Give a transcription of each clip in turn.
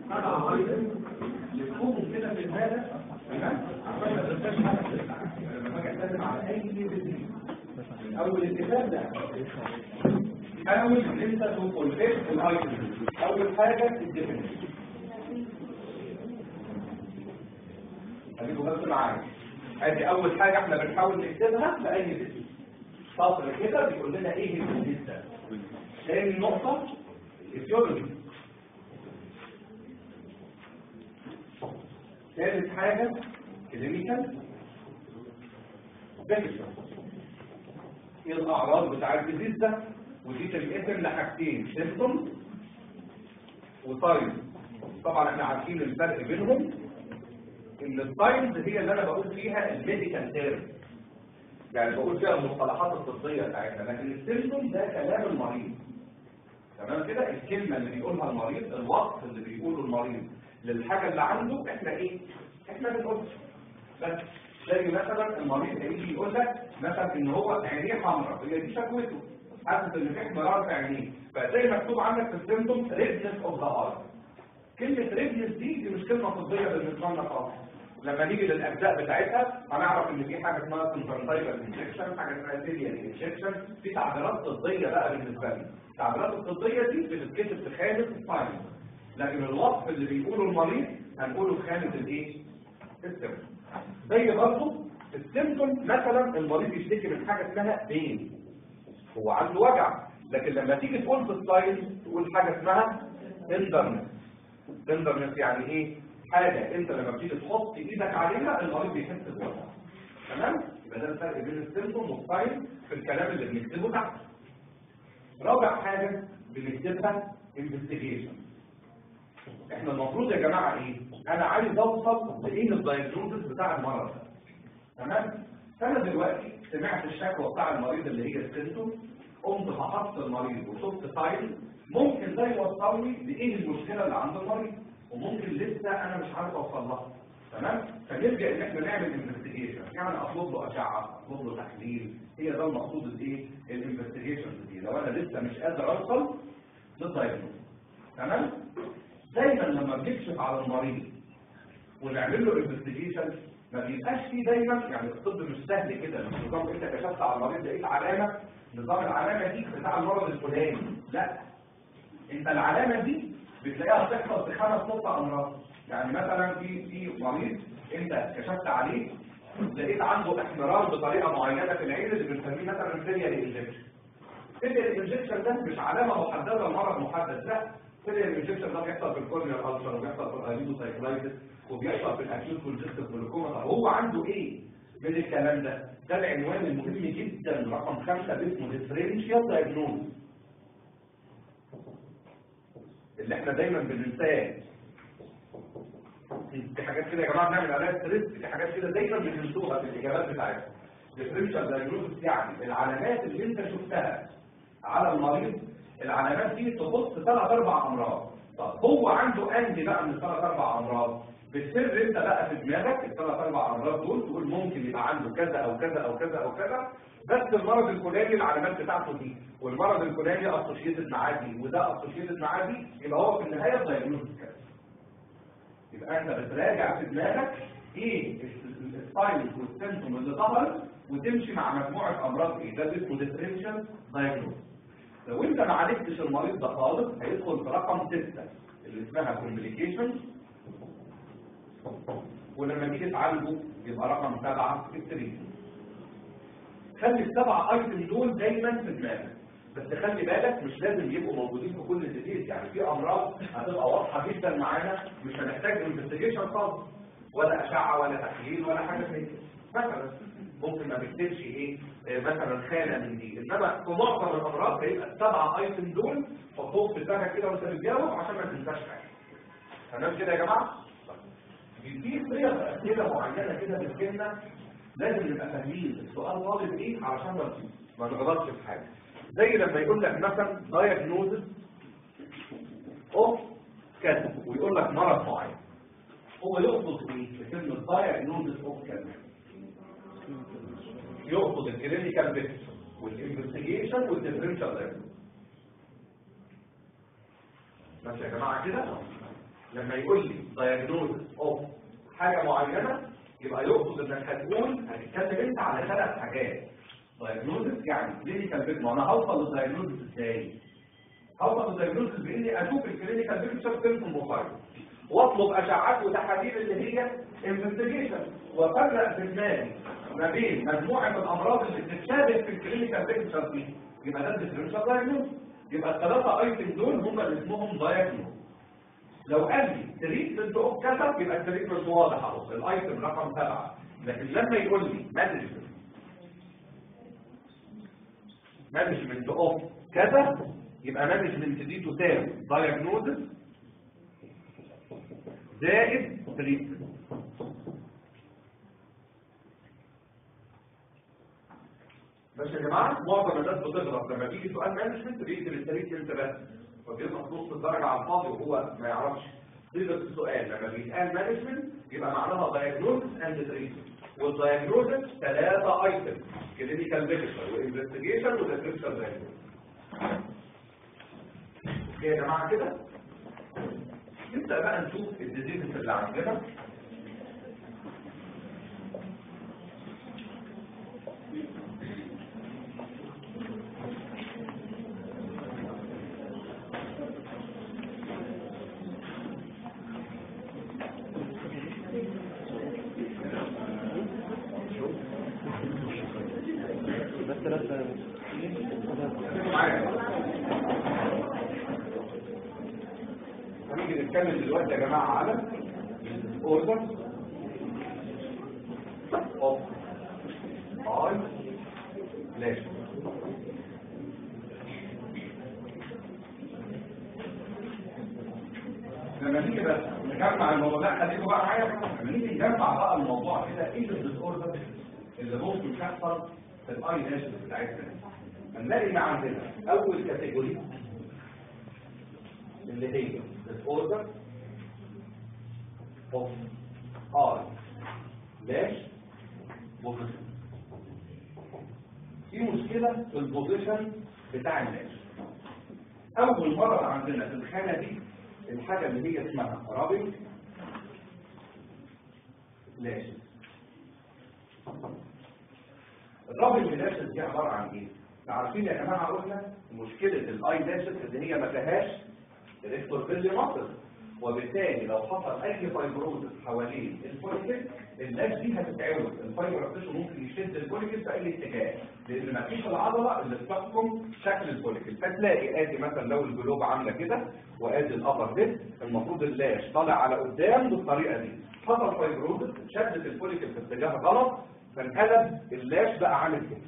سبع ايتم يكتبوا كده في الهدف تمام عشان ما تنساش حاجه لما باجي اتكلم على اي ديزيز اول الكتاب ده حاول ان انت تفولفيت الايتم اول حاجه الديفينيشن خليكم بس معايا ادي اول حاجه احنا بنحاول نكتبها في اي ديزيز سطر كده بيقول لنا ايه الديزيز ده تاني نقطه الفيولوجي ثالث حاجه كلينيكال بيكتشر ايه الاعراض بتاع الديزيز ده ودي تنقسم لحاجتين سيمبتوم وساينز طبعا احنا عارفين الفرق بينهم ان الساينز هي اللي انا بقول فيها الميديكال تيرم يعني بقول فيها المصطلحات الطبيه بتاعتنا لكن السيمبتوم ده كلام المريض تمام كده الكلمه اللي بيقولها المريض الوصف اللي بيقوله المريض للحاجه اللي عنده احنا ايه احنا بنقول بس زي مثلا المريض هيجي يقول لك مثلا ان هو عينيه حمراء هي دي شكوته حاسس ان في احمرار في عينيه فزي مكتوب عندك في السيمبتوم ريدنس اوف ذا اي كلمه ريدنس دي دي مش كلمه طبيه بالنسبه لنا خالص لما نيجي للاجزاء بتاعتها هنعرف ان في حاجه اسمها كونفرنتايبل انجكشن حاجه اسمها سيريال انجكشن في تعبيرات طبيه بقى بالنسبه لنا التعبيرات الطبيه دي بتتكتب في خانه الساينس لكن الوصف اللي بيقوله المريض هنقوله في خانه الايه السيمتوم زي برضه السيمتوم مثلا المريض يشتكي من حاجه اسمها بين هو عنده وجع لكن لما تيجي تقول في الساينس تقول حاجه اسمها تندرنس تندرنس يعني ايه حاجه انت لما بتيجي تحط ايدك عليها المريض بيحس بوجع تمام يبقى ده الفرق بين السيمتوم والساينس في الكلام اللي بنكتبه تحت رابع حاجه بنكتبها انفستيجيشن احنا المفروض يا جماعه ايه انا عايز اوصل لايه الدايجنوستس بتاع المرض ده تمام فانا دلوقتي سمعت الشكوى بتاع المريض اللي هي السيمتوم قمت فحصت المريض وشفت ساين ممكن ده يوصلني لايه المشكله اللي عند المريض وممكن لسه انا مش عارف اوصل لها تمام فنلجا ان احنا نعمل انفستيجيشن يعني اطلب له اشعه اطلب له تحليل هي ده المقصود الايه الانفستيجيشن دي لو انا لسه مش قادر اوصل للدايجنوز تمام دايما لما بنكشف على المريض ونعمل له انفستيجيشن ما بيبقاش فيه دايما يعني الطب مش سهل كده مش نظام انت كشفت على المريض لقيت علامه نظام العلامه دي بتاع المرض الفلاني لا انت العلامه دي بتلاقيها بتحصل في خمس ست امراض يعني مثلا في في مريض انت كشفت عليه لقيت عنده احمرار بطريقه معينه في العين اللي بنسميه مثلا سيريال انجكشن سيريال انجكشن ده مش علامه محدده لمرض محدد لا سيريال انجكشن ده بيحصل في الكورنيال التر وبيحصل في الايلوسايكلايتس وبيحصل في الاكيوت كونجستيف جلوكوما طب هو عنده ايه من الكلام ده ده العنوان المهم جدا رقم خمسة اسمه ديفرنشيال دايجنوز اللي احنا دايما بننساه في حاجات كده يا جماعه بنعمل عليها ستريس في حاجات كده دايما بننسوها في الاجابات بتاعتها ديفرنشال دايجنوز يعني العلامات اللي انت شفتها على المريض العلامات دي تخص ثلاث اربع امراض طب هو عنده انهي بقى من ثلاث اربع امراض بتسر انت بقى في دماغك الثلاث اربع امراض دول تقول ممكن يبقى عنده كذا او كذا او كذا او كذا بس المرض الفلاني العلامات بتاعته دي والمرض الفلاني اسوشيتد معاه دي وده اسوشيتد معاه دي يبقى هو في النهايه دايجنوز كذا يبقى انت بتراجع في دماغك ايه الساينس والسيمتوم اللي ظهر وتمشي مع مجموعه امراض ايه ده اسمه ديفرنشال دايجنوز لو انت ما عالجتش المريض ده خالص هيدخل في رقم 6 اللي اسمها كومبليكيشن ولما تيجي تعالجه يبقى رقم 7 في التريتمنت خلي السبع ايتم دول دايما في دماغك بس خلي بالك مش لازم يبقوا موجودين في كل ديتيلز يعني في امراض هتبقى واضحه جدا معانا مش هنحتاج انفستيجيشن خالص ولا اشعه ولا تحليل ولا حاجه زي كده مثلا ممكن ما تكتبش ايه آه، مثلا خانه من دي انما في معظم الامراض هيبقى السبعه ايتم دول حطهم في دماغك كده وانت بتجاوب عشان ما تنساش حاجه تمام كده يا جماعه طيب. في صيغ اسئله معينه كده بتجيلنا لازم نبقى فاهمين السؤال طالب ايه علشان ما ما نغلطش في حاجه زي لما يقول لك مثلا diagnosis اوف كذا ويقول لك مرض معين هو يقصد ايه بكلمه diagnosis اوف كذا يقصد الكلينيكال بيكتشر والانفستيجيشن والديفرنشال دايجنوز ماشي يا جماعه كده لما يقول لي diagnosis of حاجة معينة يبقى يقصد انك هتقول هتتكلم انت على ثلاث حاجات diagnosis يعني clinical picture ما انا هوصل للdiagnosis ازاي هوصل للdiagnosis باني اشوف الكلينيكال بيكتشر سيمتوم بروفايل واطلب اشعات وتحاليل اللي هي انفستيجيشن وافرق في دماغي ما بين مجموعه الامراض اللي بتتشابه في الكلينيكال بيكتشر دي يبقى ده الديفرنشال دايجنوز يبقى الثلاثه ايتم دول هم اللي اسمهم دايجنوز لو قال لي تريتمنت اوف كذا يبقى التريتمنت واضح اهو الايتم رقم سبعه لكن لما يقول لي مانجمنت مانجمنت اوف كذا يبقى مانجمنت دي تساوي دايجنوزس زائد تريتمنت ماشي يا جماعه معظم الناس بتغلط لما بيجي سؤال مانجمنت بيكتب التريتمنت بس فبينقص نص الدرجه على الفاضي وهو ما يعرفش صيغه السؤال لما بيتقال مانجمنت يبقى معناها دايجنوزس اند تريتمنت والدايجنوزس ثلاثه ايتم كلينيكال بيكتشر وانفستيجيشن وديسكريبشن دايجنوز اوكي يا جماعه كده نبدا بقى نشوف الديزيزز اللي عندنا هنيجي نتكلم دلوقتي يا جماعه على اوردر اوف اي فلاش لما نيجي بس نجمع الموضوع لا خليكم بقى معايا لما نيجي نجمع بقى الموضوع كده ايه الديس اوردر اللي ممكن تحصل في الاي ناشز بتاعتنا هنلاقي ان عندنا اول كاتيجوري اللي هي disorder of eye lash position في مشكلة في البوزيشن بتاع اللاش أول مرة عندنا في الخانة دي الحاجة اللي هي اسمها رابنج لاش الرابنج لاشز دي عبارة عن ايه؟ عارفين يا جماعة قلنا مشكلة الاي لاشز اللي هي ما فيهاش الريكتور فيلي مصر وبالتالي لو حصل اي فايبروزس حوالين الفوليكل اللاش دي هتتعوج الفايبر تيشو ممكن يشد الفوليكل في اي اتجاه لان ما فيش العضله اللي بتحكم شكل الفوليكل فتلاقي ادي مثلا لو الجلوب عامله كده وادي الابر ده المفروض اللاش طالع على قدام بالطريقه دي حصل فايبروزس شدت الفوليكل في اتجاه غلط فانقلب اللاش بقى عامل كده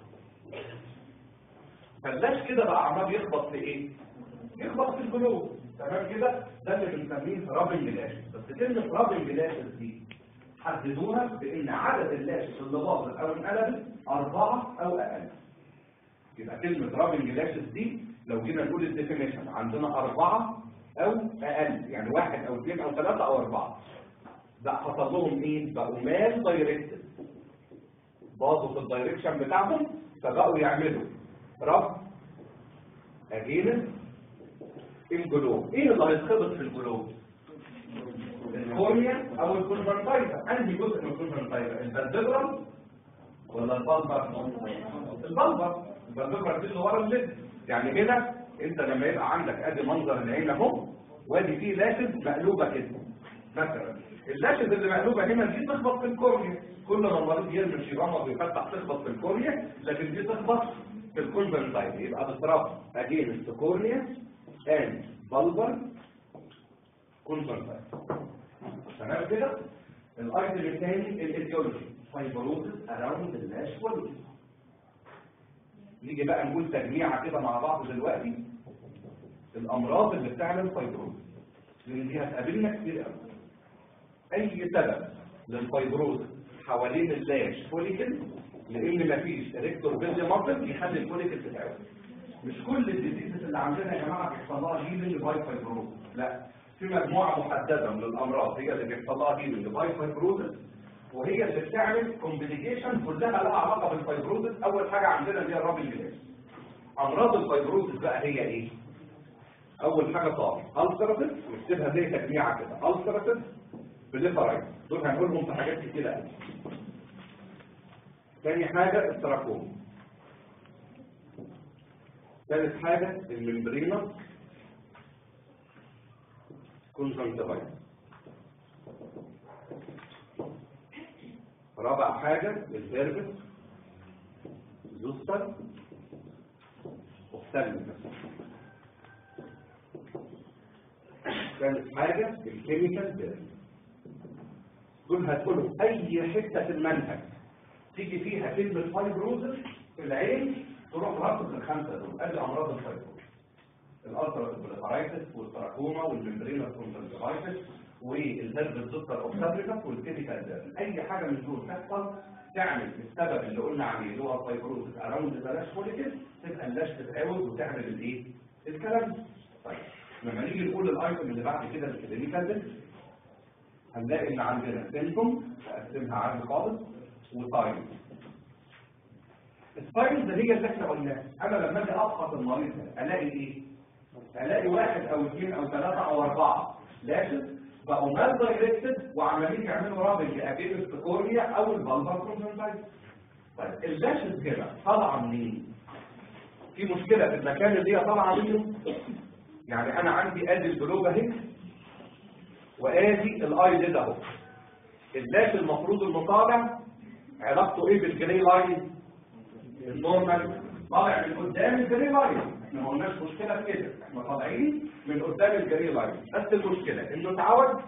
فاللاش كده بقى عمال يخبط في ايه يخبط في الجلوب تمام كده ده اللي بنسميه رابنج لاشز بس كلمه رابنج لاشز دي حددوها بان عدد اللاشز اللي باظت او انقلبت اربعه او اقل يبقى كلمه رابنج لاشز دي لو جينا نقول الديفينيشن عندنا اربعه او اقل يعني واحد او اثنين او ثلاثه او اربعه ده حصل لهم ايه بقوا مال دايركتد باظوا في الدايركشن بتاعهم فبقوا يعملوا رب اجينس الجلوب ايه اللي هيتخبط في الجلوب الكورنيا او الكونفرنتايزر عندي جزء من الكونفرنتايزر البندبرال ولا البلبر البلبر البندبرال دي اللي ورا اللب يعني هنا انت لما يبقى عندك ادي منظر العين اهو وادي فيه لاشز مقلوبه كده مثلا اللاشز اللي مقلوبه هنا دي تخبط في الكورنيا كل ما المريض يرمي شيرامه ويفتح تخبط في الكورنيا لكن دي تخبط في الكونفرنتايزر يبقى بتراب اجينست كورنيا and bulbar converter تمام كده الايتم الثاني الايديولوجي فايبروزس اراوند اللاش فوليكل نيجي بقى نقول تجميعه كده مع بعض دلوقتي الامراض اللي بتعمل فايبروزس لان دي هتقابلنا كتير قوي اي سبب للفايبروزس حوالين اللاش فوليكل لان مفيش ريكتور فيزيا مصر يخلي الفوليكل تتعوج مش كل الديزيزز اللي عندنا يا جماعه بيحصل لها هيلينج باي فايبروز لا في مجموعه محدده من الامراض هي اللي بيحصل لها هيلينج باي فايبروز وهي اللي بتعمل كومبليكيشن كلها لها علاقه بالفايبروز اول حاجه عندنا اللي هي الرابل جلاس امراض الفايبروز بقى هي ايه اول حاجه طار التراتيف نكتبها زي تجميعه كده التراتيف بليفرايت دول هنقولهم في حاجات كتيره قوي تاني حاجه التراكوم ثالث حاجه الممبرينا كونجنكتيفايت رابع حاجه الهيربس زوستر وفتلمس ثالث حاجة الكيميكال بيرن دول هتقولوا أي حتة في المنهج تيجي فيها كلمة فايبروزس في العين تروح رابط الخمسة دول أدي أمراض الفايبروز الألتراتيف والتراكوما والممبرينا كونتنترايتس والهرب الزوستر اوبسابريكس والكيميكال بيرن أي حاجة من دول تحصل تعمل السبب اللي قلنا عليه اللي هو الفايبروزس اراوند بلاش موليكيول تبقى اللاش تتعوج وتعمل الايه؟ الكلام ده. طيب لما نيجي نقول الايتم اللي بعد كده الكلينيكال ده هنلاقي ان عندنا سيمتوم نقسمها عادي خالص وتايم التايم ده هي اللي احنا قلناها انا لما اجي افحص المريض ده الاقي ايه؟ الاقي واحد او اثنين او ثلاثه او اربعه لكن بقوا مال دايركتد وعمالين يعملوا رابط لاجينست كورنيا او البلبر كونجنتايتس طيب اللاشز كده طالعه منين؟ في مشكله في المكان اللي هي طالعه منه يعني انا عندي ادي البلوجه اهي وادي الاي ليد اهو اللاش المفروض المطالع علاقته ايه بالجري لاين النورمال طالع من قدام الجري لاين احنا ما قلناش مشكله في كده احنا طالعين من قدام الجري لاين بس المشكله انه اتعود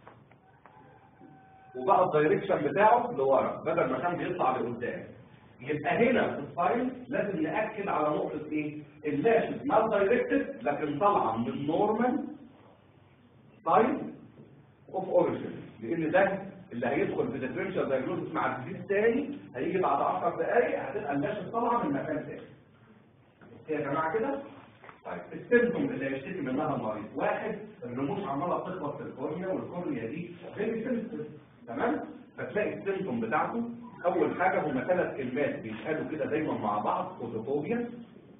وبقى الدايركشن بتاعه لورا بدل ما كان بيطلع لقدام يبقى هنا في الساين لازم ناكد على نقطه ايه اللاش مال دايركتد لكن طالعه من النورمال ساين اوف اوريجن لان ده اللي هيدخل في ديفرنشال دايجنوستس مع الديزيز تاني هيجي بعد 10 دقائق هتبقى اللاش طالعه من مكان تاني يا جماعه كده طيب السيمتوم اللي هيشتكي منها المريض واحد الرموش عماله تخبط في الكورنيا والكورنيا دي فيري سنسيتيف تمام فتلاقي السيمتوم بتاعته اول حاجه هما ثلاث كلمات بيتقالوا كده دايما مع بعض فوتوفوبيا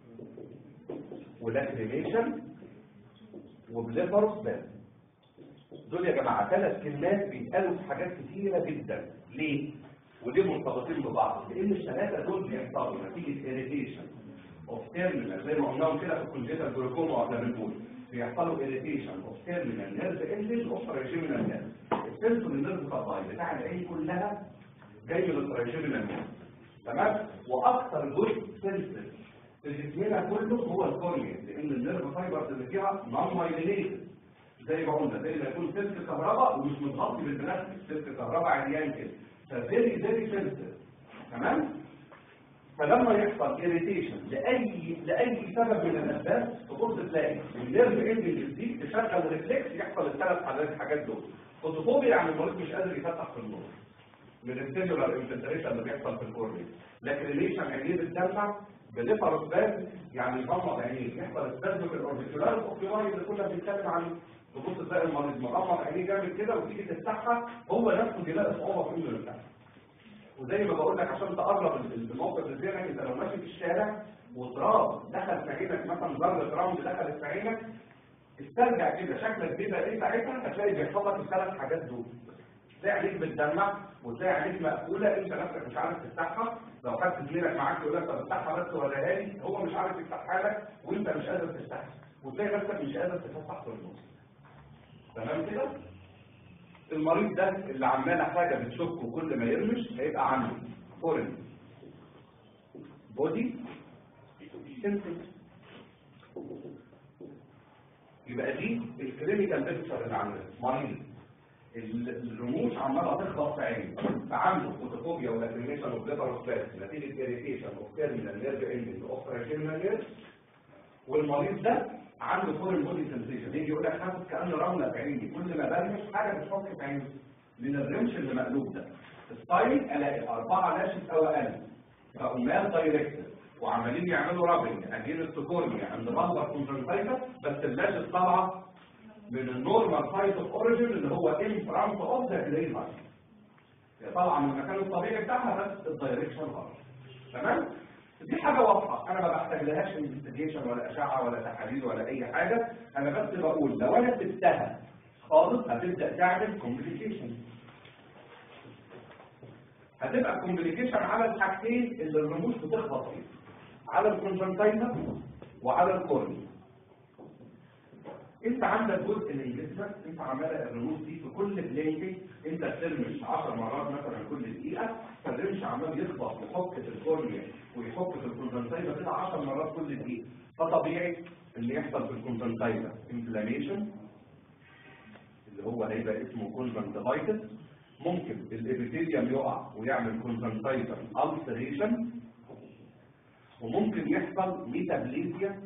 ولاكريميشن وبليفروسباز دول يا جماعه ثلاث كلمات بيتقالوا في حاجات كتيره جدا ليه وليه مرتبطين ببعض لان الثلاثه دول بيحصلوا نتيجه اريتيشن اوف تيرمينال زي ما قلناهم كده في الكونجيتال جلوكوما واحنا بنقول بيحصلوا اريتيشن اوف تيرمينال نيرف اندنج اوف تراجيمينال نيرف السنسور النيرف سبلاي بتاع العين كلها جاي من التراجيمينال نيرف تمام واكثر جزء سنسور في جسمنا كله هو الكورنيا لان النيرف فايبرز اللي فيها نون مايلينيتد زي ما قلنا زي ما يكون سلك كهرباء ومش متغطي بالبلاستيك سلك كهرباء عريان كده ففيري فيري سنسيتيف تمام فلما يحصل اريتيشن لاي لاي سبب من الاسباب تبص تلاقي النيرف اندنج دي تشغل ريفلكس يحصل الثلاث حاجات الحاجات دول فوتوفوبيا يعني المريض مش قادر يفتح في النور من السيلولار انفلتريشن اللي بيحصل في الكورنيا لكن ريليشن عينيه بتدمع بليفروسباز يعني يغمض عينيه يحصل سبازم في الاوربيكولار اوكيولاي اللي كنا بنتكلم عنه تبص تلاقي المريض مغمض عينيه جامد كده وتيجي تفتحها هو نفسه بيلاقي صعوبه في انه يفتحها وزي ما بقول لك عشان تقرب الموقف لذهنك انت لو ماشي في الشارع وتراب دخل في عينك مثلا ذره راوند دخلت في عينك استرجع كده شكلك بيبقى ايه ساعتها هتلاقي بيحصل لك الثلاث حاجات دول تلاقي عينيك بتدمع وتلاقي عينيك مقفوله انت نفسك مش عارف تفتحها لو خدت زميلك معاك يقول لك طب افتحها بس وريها لي هو مش عارف يفتحها لك وانت مش قادر تفتحها وتلاقي نفسك مش قادر تفتح في النص تمام كده المريض ده اللي عماله حاجه بتشكه كل ما يرمش هيبقى عنده فورن بودي سيمبتوم يبقى دي الكلينيكال بيكتشر اللي عندنا مريض الرموش عماله تخبط في عينه فعنده فوتوفوبيا ولاكريميشن اوف ليبر سباس نتيجه اريتيشن اوف تيرمينال نيرف اندنج اوف تراجيمينال نيرف والمريض ده عنده فورن بودي سنسيشن يجي يقول لك حاسس كانه رمله في عيني كل ما بلمس حاجه بتفك في عيني من الرمش اللي مقلوب ده ستايل الاقي اربعه لاشز او اقل فامال دايركتد وعمالين يعملوا رابنج اجين السكورنيا عند بلبر كونجنتايفا بس اللاشز طالعه من النورمال سايت اوف اوريجن اللي هو ان فرونت اوف ذا جري لاين طالعه من المكان الطبيعي بتاعها بس الدايركشن غلط تمام دي حاجة واضحة أنا ما بحتاجلهاش انفستيجيشن ولا أشعة ولا تحاليل ولا أي حاجة أنا بس بقول لو أنا سبتها خالص هتبدأ تعمل كومبليكيشن هتبقى كومبليكيشن على الحاجتين اللي الرموش بتخبط فيه على الكونجنتاينا وعلى الكورني انت عندك جزء من جسمك انت عماله الرموش دي في كل بلينكينج انت بترمش 10 مرات مثلا كل دقيقه فالرمش عمال يخبط يحك في الكورنيا ويحك في الكونجنتاينا كده 10 مرات كل دقيقه فطبيعي اللي يحصل في الكونجنتاينا انفلاميشن اللي هو هيبقى اسمه كونجنتايتس ممكن الابيثيليوم يقع ويعمل كونجنتايتال السريشن وممكن يحصل ميتابليزيا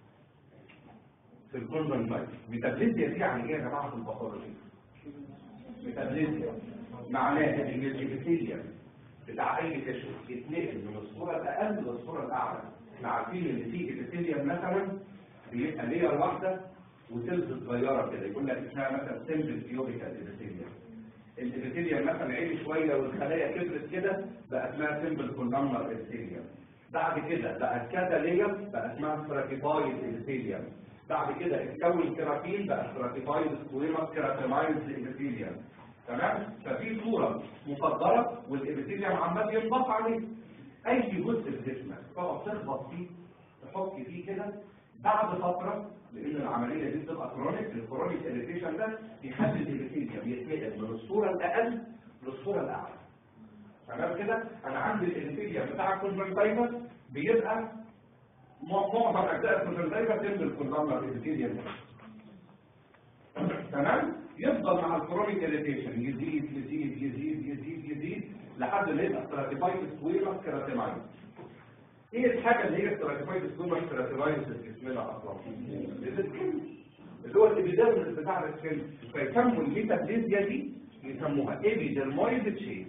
في الكونجنتايتس ميتابليزيا دي يعني ايه يا جماعه في الباثولوجي ميتابليزيا معناها ان الابيثيليوم بتاع اي تشو يتنقل من الصوره الاقل للصوره الاعلى احنا عارفين ان في ابيثيليوم مثلا بيبقى لير واحده وسيلز صغيره كده يقول لك اسمها مثلا سيمبل كيوبيكال ابيثيليوم الابيثيليوم مثلا عالي شويه والخلايا كبرت كده بقى اسمها سيمبل كولامنر ابيثيليوم بعد كده بقى كذا لير بقى اسمها ستراتيفايد ابيثيليوم بعد كده اتكون كيراتين بقى ستراتيفايد سكويمس كيراتيمايز ابيثيليوم تمام ففي صوره مصدره والابيثيليوم عمال ينضاف عليه اي جزء في جسمك تقعد تخبط فيه تحك فيه كده بعد فتره لان العمليه دي بتبقى كرونيك الكرونيك اريتيشن ده بيخلي الابيثيليوم يتنقل من الصوره الاقل للصوره الاعلى تمام كده انا عندي الابيثيليوم بتاع الكونجنتايفا بيبقى معظم اجزاء الكونجنتايفا تنزل الكونجنتايفا الابيثيليوم تمام يفضل مع الكرونيك اريتيشن يزيد يزيد يزيد يزيد يزيد لحد ما يبقى ستراتيفايد سكويرس كيراتيمايز ايه الحاجه اللي هي ستراتيفايد سكويرس كيراتيمايز في جسمنا اصلا السكن اللي هو الابيديرمس بتاع السكن فيسموا الميتابليزيا دي يسموها ايبيدرمويد تشينج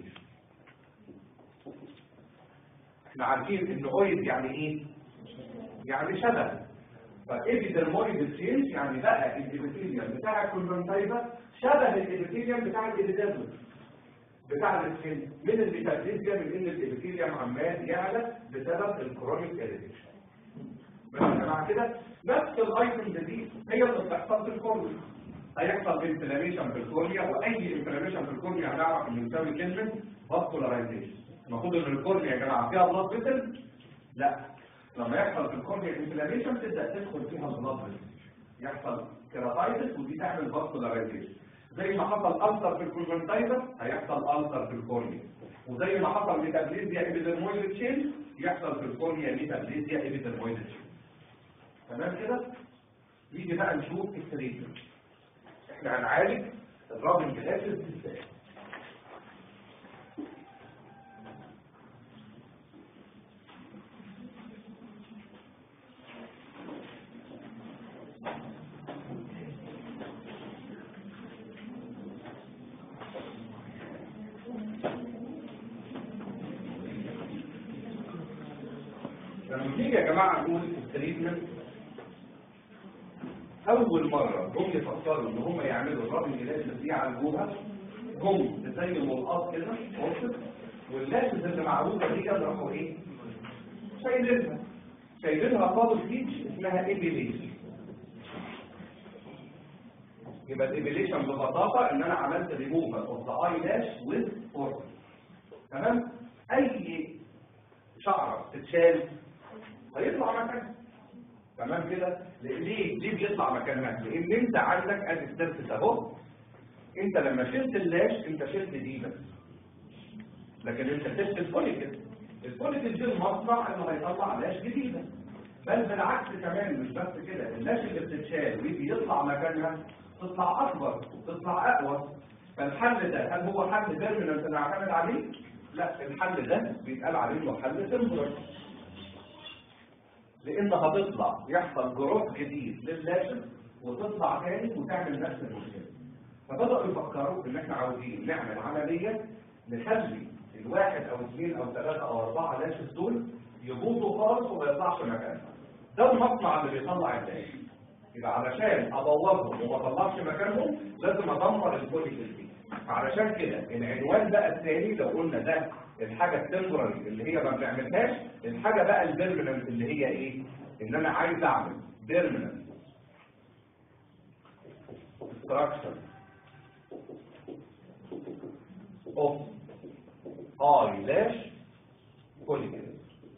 احنا عارفين ان اويد يعني ايه يعني شبه فايبيدرمويد تشينج يعني بقى الابيثيليوم بتاع الكونجنتايفا شبه الابيثيليوم بتاع الابيديرمس بتاع السكن من الميتابليزيا من ان الابيثيليوم عمال يعلى بسبب الكرونيك اريتيشن بس مع كده نفس الايتمز دي هي اللي بتحصل في الكورنيا هيحصل انفلاميشن في الكورنيا واي انفلاميشن في الكورنيا هنعرف انه يساوي كلمه فاسكولارايزيشن المفروض ان الكورنيا يا جماعه فيها بلاد فيسل لا لما يحصل في الكورنيا انفلاميشن تبدا تدخل فيها البلاد فيسل يحصل كيراتايتس ودي تعمل فاسكولارايزيشن زي ما حصل ألسر في الكونجنتايفا هيحصل ألسر في الكورنيا وزي ما حصل ميتابليزيا ايبيدرمويد تشينج يحصل في الكورنيا ميتابليزيا ايبيدرمويد تشينج تمام كده نيجي بقى نشوف التريتمنت احنا هنعالج الرابن جلاسز ازاي لما نيجي يا جماعه نقول التريتمنت اول مره هم يفكروا ان هم يعملوا الرابن جلاسز دي يعالجوها هم زي الملقاط كده واصل واللاسز اللي معروفه دي كانوا راحوا ايه شايلينها شايلينها خالص دي اسمها ايبيليشن يبقى الايبيليشن ببساطه ان انا عملت ريموفال اوف ذا اي لاش ويز فورس تمام اي شعره تتشال هيطلع مكانها تمام كده ليه ليه بيطلع مكانها لان انت عندك ادي السيرفس اهو انت لما شلت اللاش انت شلت دي بس لكن انت شلت الفوليكل الفوليكل دي المصنع انه هيطلع لاش جديده بل بالعكس كمان مش بس كده اللاش اللي بتتشال ويجي يطلع مكانها تطلع اكبر تطلع اقوى فالحل ده هل هو حل بيرمننت نعتمد عليه؟ لا الحل ده بيتقال عليه انه حل تمبرر لان هتطلع يحصل جروث جديد لللاشن وتطلع تاني وتعمل نفس المشكله فبداوا يفكروا ان احنا عاوزين نعمل عمليه نخلي الواحد او اثنين او ثلاثه او اربعه لاشز دول يبوظوا خالص وما يطلعش مكانها ده المصنع اللي بيطلع اللاش يبقى علشان ابوظهم وما اطلعش مكانهم لازم ادمر الفوليكل دي فعلشان كده العنوان بقى الثاني لو قلنا ده الحاجه التمبرري اللي هي ما بنعملهاش الحاجه بقى البيرمننت اللي هي ايه ان انا عايز اعمل بيرمننت structure of eyelash follicle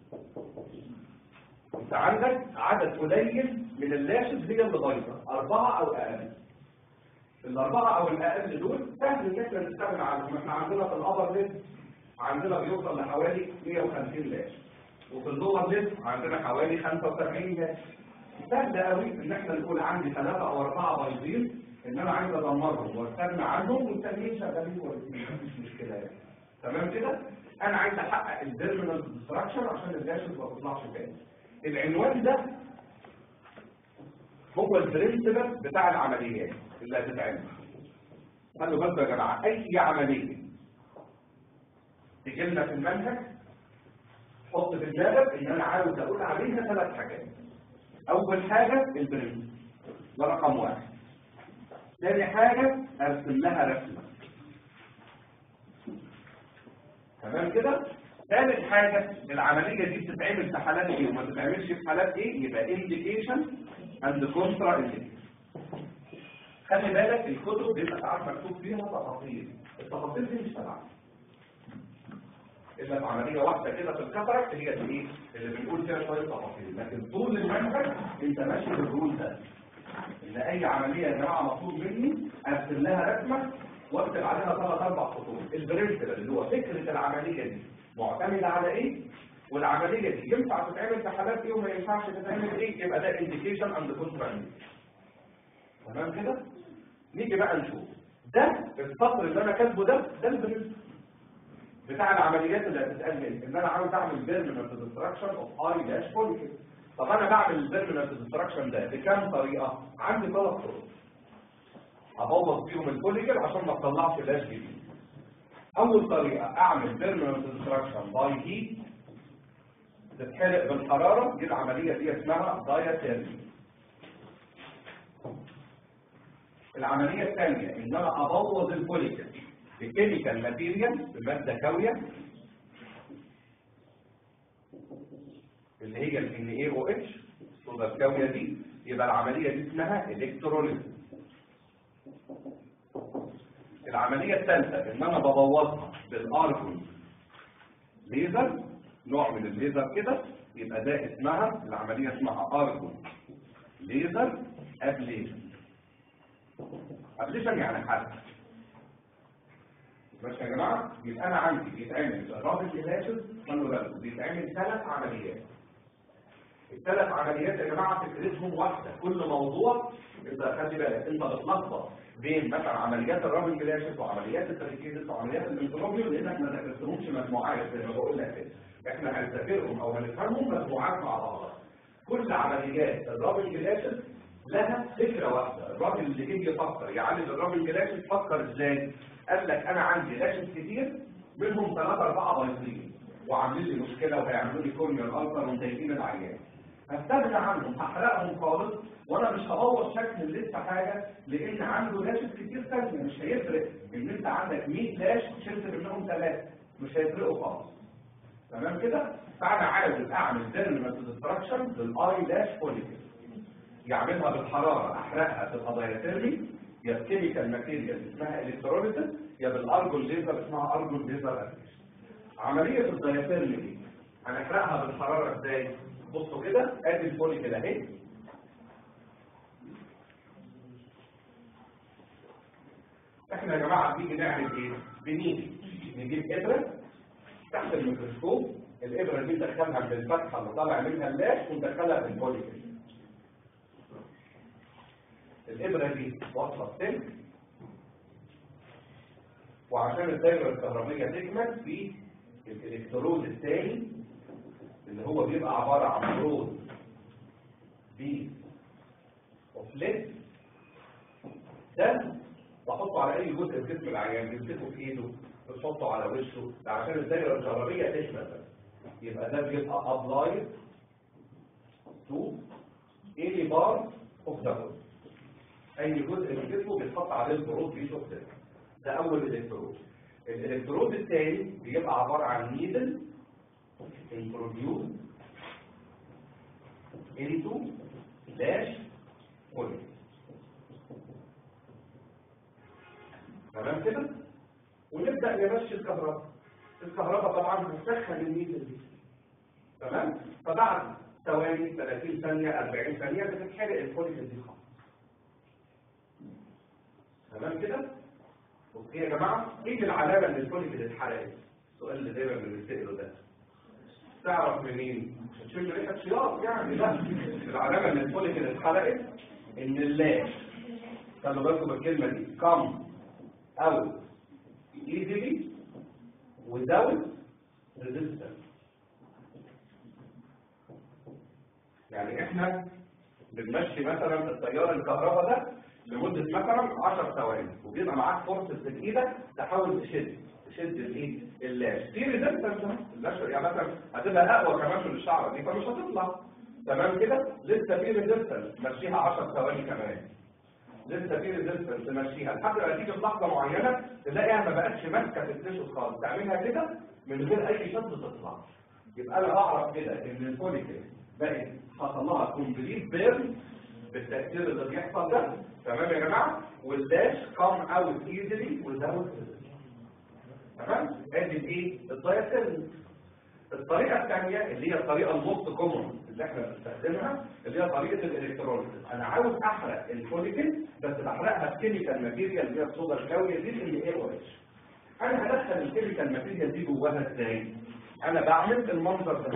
انت عندك عدد قليل من اللاشز هي اللي بايظه اربعه او اقل الاربعه او الاقل دول سهل ان احنا نستغنى عنهم احنا عندنا في الابر ليست عندنا بيوصل لحوالي 150 لاش وفي اللور ليست عندنا حوالي 75 لاش سهل قوي ان احنا نقول عندي ثلاثه او اربعه بايظين ان انا عايز ادمرهم واستغنى عنهم والتانيين شغالين كويسين مفيش مشكله يعني تمام كده انا عايز احقق البيرمننت ديستراكشن عشان اللاشز ما تطلعش تاني العنوان ده هو البرنسبل بتاع العمليات اللي هتتعمل خلوا بالكم يا جماعه اي عمليه تجي لنا في المنهج حط في دماغك ان انا عاوز اقول عليها ثلاث حاجات اول حاجه البرنسبل ده رقم واحد ثاني حاجه ارسم لها رسمه تمام كده ثالث حاجة العملية دي بتتعمل في حالات ايه وما تتعملش في حالات ايه يبقى indication and contra indication خلي بالك الكتب بيبقى ساعات مكتوب فيها تفاصيل التفاصيل دي مش تبعنا الا في عملية واحدة كده في الكاتراكت هي دي ايه اللي بنقول فيها شوية تفاصيل لكن طول المنهج انت ماشي بالرول ده ان اي عملية يا جماعة مطلوب مني ارسم لها رسمة واكتب عليها ثلاث اربع خطوط البرنسبل اللي هو فكرة العملية دي معتمدة على ايه والعملية دي ينفع تتعمل في حالات ايه وما ينفعش تتعمل ايه يبقى ده indication and contra تمام كده نيجي بقى نشوف ده السطر اللي انا كاتبه ده ده البرنسبل بتاع العمليات اللي هتتقال مني ان انا عاوز اعمل بيرمننت ديستراكشن اوف اي داش فوليكل طب انا بعمل البيرمننت ديستراكشن ده بكام طريقه عندي ثلاث طرق ابوظ فيهم الفوليكل عشان ما تطلعش لاش جديد اول طريقه اعمل بيرمننت ديستراكشن باي هيت تتحرق بالحراره دي العمليه دي اسمها دايثيرمي العمليه الثانيه ان انا ابوظ الفوليكل بكيميكال ماتيريال بماده كاويه اللي هي ال NaOH الصودا الكاويه دي يبقى العمليه دي اسمها الكتروليز العملية الثالثة ان انا ببوظها بالارجون ليزر نوع من الليزر كده يبقى ده اسمها العملية اسمها ارجون ليزر ابليشن ابليشن يعني حرق ماشي يا جماعة يبقى انا عندي بيتعمل رابط الهاشز خلوا بالكم بيتعمل ثلاث عمليات الثلاث عمليات يا جماعة فكرتهم واحدة كل موضوع انت خلي بالك انت بتلخبط بين مثلا عمليات الرابن جلاشس وعمليات التركيز وعمليات الانتروبيو لانك ما ذاكرتهمش مجموعات زي ما بقول لك كده احنا هنذاكرهم او هنفهمهم مجموعات مع بعض كل عمليات الرابن جلاشس لها فكره واحده الراجل اللي جه يفكر يعالج الرابن جلاشس فكر ازاي قال لك انا عندي لاشس كتير منهم ثلاثه اربعه بايظين وعاملين لي مشكله وهيعملوا لي كورنيال الالتر ومضايقين العيان هستغنى عنهم هحرقهم خالص وانا مش هبوظ شكل الليست حاجه لان عنده لاشز كتير ثانيه مش هيفرق ان انت عندك 100 لاش شلت منهم ثلاثه مش هيفرقوا خالص تمام كده فانا عاوز اعمل بيرمننت ديستراكشن للاي لاش فوليكل يعملها بالحراره احرقها تبقى دايثيرمي يا بكيميكال ماتيريال اسمها الكتروليسيس يا بالارجون ليزر اسمها ارجون ليزر ابليشن عمليه الدايثيرمي دي هنحرقها بالحراره ازاي بصوا كده ادي الفوليكل اهي احنا يا جماعه بنيجي نعمل ايه بنيجي نجيب ابره تحت الميكروسكوب الابره دي ندخلها في الفتحه اللي طالع منها اللاش وندخلها في الفوليكل الابره دي واصله السلك وعشان الدايره الكهربيه تكمل في الالكترود الثاني اللي هو بيبقى عباره عن رود بي وفليت ده بحطه على اي جزء في جسم العيان بيمسكه في ايده بتحطه على وشه ده عشان الدايره الكهربيه تشمل يبقى ده بيبقى ابلايد تو ايلي بار اوف ذا بودي اي جزء من جسمه بيتحط عليه البروز بيشوف ده ده اول الكترود الالكترود الثاني بيبقى عباره عن نيدل introduced into dash بولي تمام كده ونبدا نمشي الكهرباء الكهرباء طبعا بتسخن النيدل دي تمام فبعد ثواني 30 ثانيه 40 ثانيه بتتحرق الفوليك دي خالص تمام كده اوكي يا جماعه ايه العلامه ان الفوليك دي اتحرقت السؤال اللي دايما بنساله ده تعرف منين مش هتشم ريحه شياط يعني لا العلامه ان الفوليك دي اتحرقت ان اللاش خلوا بالكم بالكلمه دي come out easily without resistance يعني احنا بنمشي مثلا التيار الكهرباء ده لمدة مثلا 10 ثواني وبيبقى معاك فرصة في ايدك تحاول تشد تشد الايه اللاش في ريزستنس اللاش يعني مثلا هتبقى اقوى كمان من الشعره دي فمش هتطلع تمام كده لسه في ريزستنس مشيها 10 ثواني كمان لسه في ريزستنس تمشيها لحد ما تيجي في لحظه معينه تلاقيها ما بقتش ماسكه في التيشو خالص تعملها كده من غير اي شد تطلع يبقى انا اعرف كده ان الفوليكل بقت حصل لها كومبليت بيرن بالتاثير اللي بيحصل ده تمام يا جماعه والداش كام اوت ايزلي without تمام ادي الايه الدايتيرم الطريقه الثانيه اللي هي الطريقه الموست كومون اللي احنا بنستخدمها اللي هي طريقه الالكتروليسيس انا عاوز احرق الفوليكل بس بحرقها بكيميكال ماتيريال اللي هي الصودا الكاويه دي اللي ايه او اتش انا هدخل الكيميكال ماتيريال دي جواها ازاي انا بعمل المنظر ده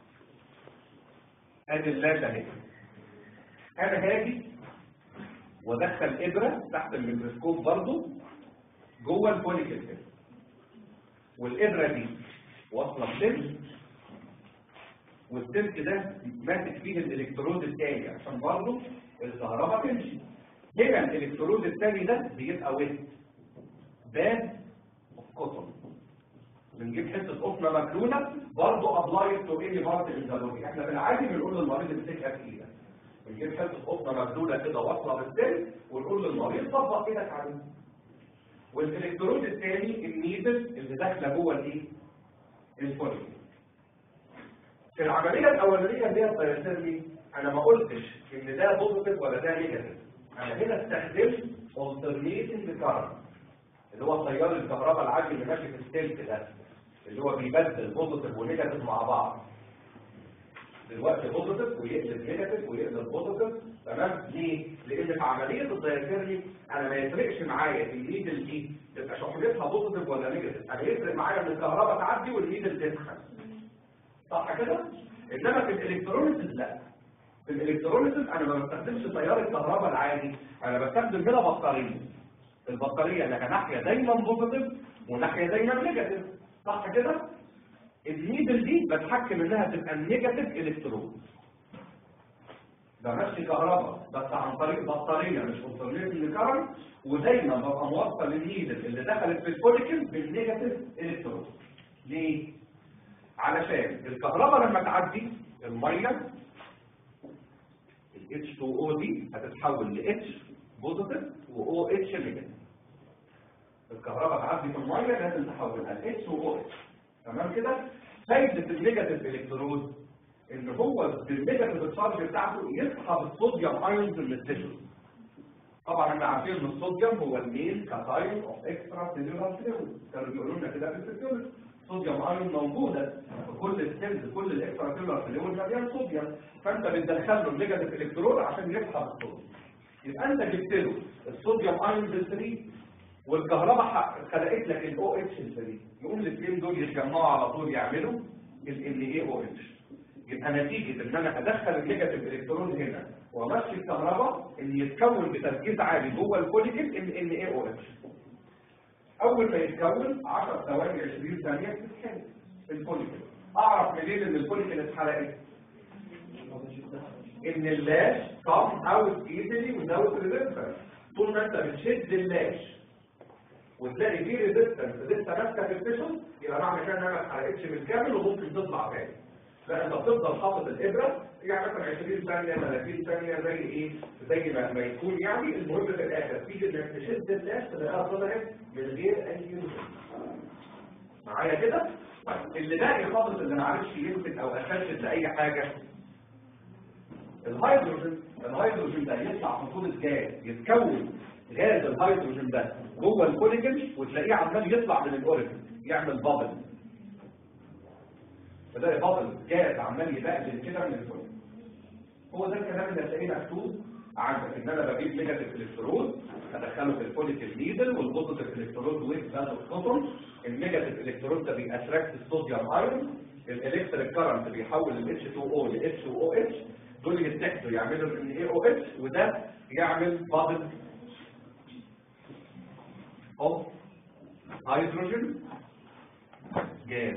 ادي اللاشة اهي انا هاجي وادخل ابره تحت الميكروسكوب برضو جوه الفوليكل كده والابره دي واصله بسلك والسلك ده ماسك فيه الالكترود الثاني عشان برضه الكهرباء تمشي هنا الالكترود الثاني ده بيبقى ويت باد اوف كوتون بنجيب حته قطنه مكلونه برضه ابلايد تو اني بارت من ذا بودي احنا بالعادي بنقول للمريض امسكها في ايدك بنجيب حته قطنه مكلونه كده واصله بالسلك ونقول للمريض طبق ايدك عليه والالكترود الثاني النيدل اللي داخله جوه الايه الفوليك في العمليه الاولانيه اللي هي الدايثيرمي انا ما قلتش ان ده بوزيتيف ولا ده نيجاتيف انا هنا استخدمت alternating current اللي هو تيار الكهرباء العادي اللي ماشي في السلك ده اللي هو بيبدل بوزيتيف ونيجاتيف مع بعض دلوقتي بوزيتيف ويقلب نيجاتيف ويقلب بوزيتيف تمام ليه؟ لان في عمليه الدايثيرمي انا ما يفرقش معايا النيدل دي تبقى شحنتها بوزيتيف ولا نيجاتيف انا يفرق معايا ان الكهرباء تعدي والنيدل تسخن صح كده؟ انما في الالكترونيسيس لا في الالكترونيسيس انا ما بستخدمش تيار الكهرباء العادي انا بستخدم هنا بطاريه البطاريه لها ناحيه دايما بوزيتيف وناحيه دايما نيجاتيف صح كده؟ النيدل دي بتحكم انها تبقى النيجاتيف الكترون بمشي كهرباء بس عن طريق بطاريه مش الترنيت كارنت ودايما ببقى موصل النيدل اللي دخلت في الفوليكل بالنيجاتيف الكترون ليه؟ علشان الكهرباء لما تعدي الميه ال H2O دي هتتحول ل H بوزيتيف و OH نيجاتيف الكهرباء تعدي في الميه لازم تحولها ل H و OH تمام كده فايده النيجاتيف الكترون ان هو بالنيجاتيف تشارج بتاعته يسحب الصوديوم ايونز من التشو طبعا احنا عارفين ان الصوديوم هو المين كاتايون اوف اكسترا سيلولار فلويد كانوا بيقولوا لنا كده في الفسيولوجي صوديوم ايون موجوده في كل السيلز كل الاكسترا سيلولار فلويد مليان صوديوم فانت بتدخل له النيجاتيف الكترون عشان يسحب الصوديوم يبقى انت جبت له الصوديوم ايون 3 والكهرباء خلقت لك الاو اتش 3 يقوم الاثنين دول يتجمعوا على طول يعملوا ال اي او اتش يبقى نتيجة ان انا ادخل النيجاتيف الكترون هنا وامشي الكهرباء ان يتكون بتركيز عالي جوه الفوليكل ان ان اي او اتش اول ما يتكون 10 ثواني 20 ثانية تتحرق الفوليكل اعرف منين ان الفوليكل اتحرقت ان اللاش come out easily without resistance طول ما انت بتشد اللاش وتلاقي فيه ريزيستنس لسه ماسكه في التيشن يبقى معنى كده انها ما اتحرقتش بالكامل وممكن تطلع تاني لا انت بتفضل حاطط الابره يعني مثلا 20 ثانيه 30 ثانيه زي ايه زي ما, ما يكون يعني المهم في الاخر تيجي انك تشد الناس تلاقيها طلعت من غير اي رجل. معايا كده طيب اللي باقي خالص اللي ما عرفش يثبت او اشتت لاي حاجه الهيدروجين الهيدروجين ده يطلع في صوره جاز يتكون غاز الهيدروجين ده جوه الكوليجن وتلاقيه عمال يطلع من الاوريجن يعمل بابل تلاقي بابل جاز عمال يبقلل كده من الكوليجن هو ده الكلام اللي هتلاقيه مكتوب عندك ان انا بجيب نيجاتيف الكترون ادخله في الفوليكل نيدل والبوزيتيف الكترون ويك ذات الفوتون النيجاتيف الكترون ده بيأتراكت الصوديوم ايرون الالكتريك كارنت بيحول ال H2O ل HOH دول يتحدوا يعملوا ال AOH وده يعمل بابل اوف هيدروجين جاز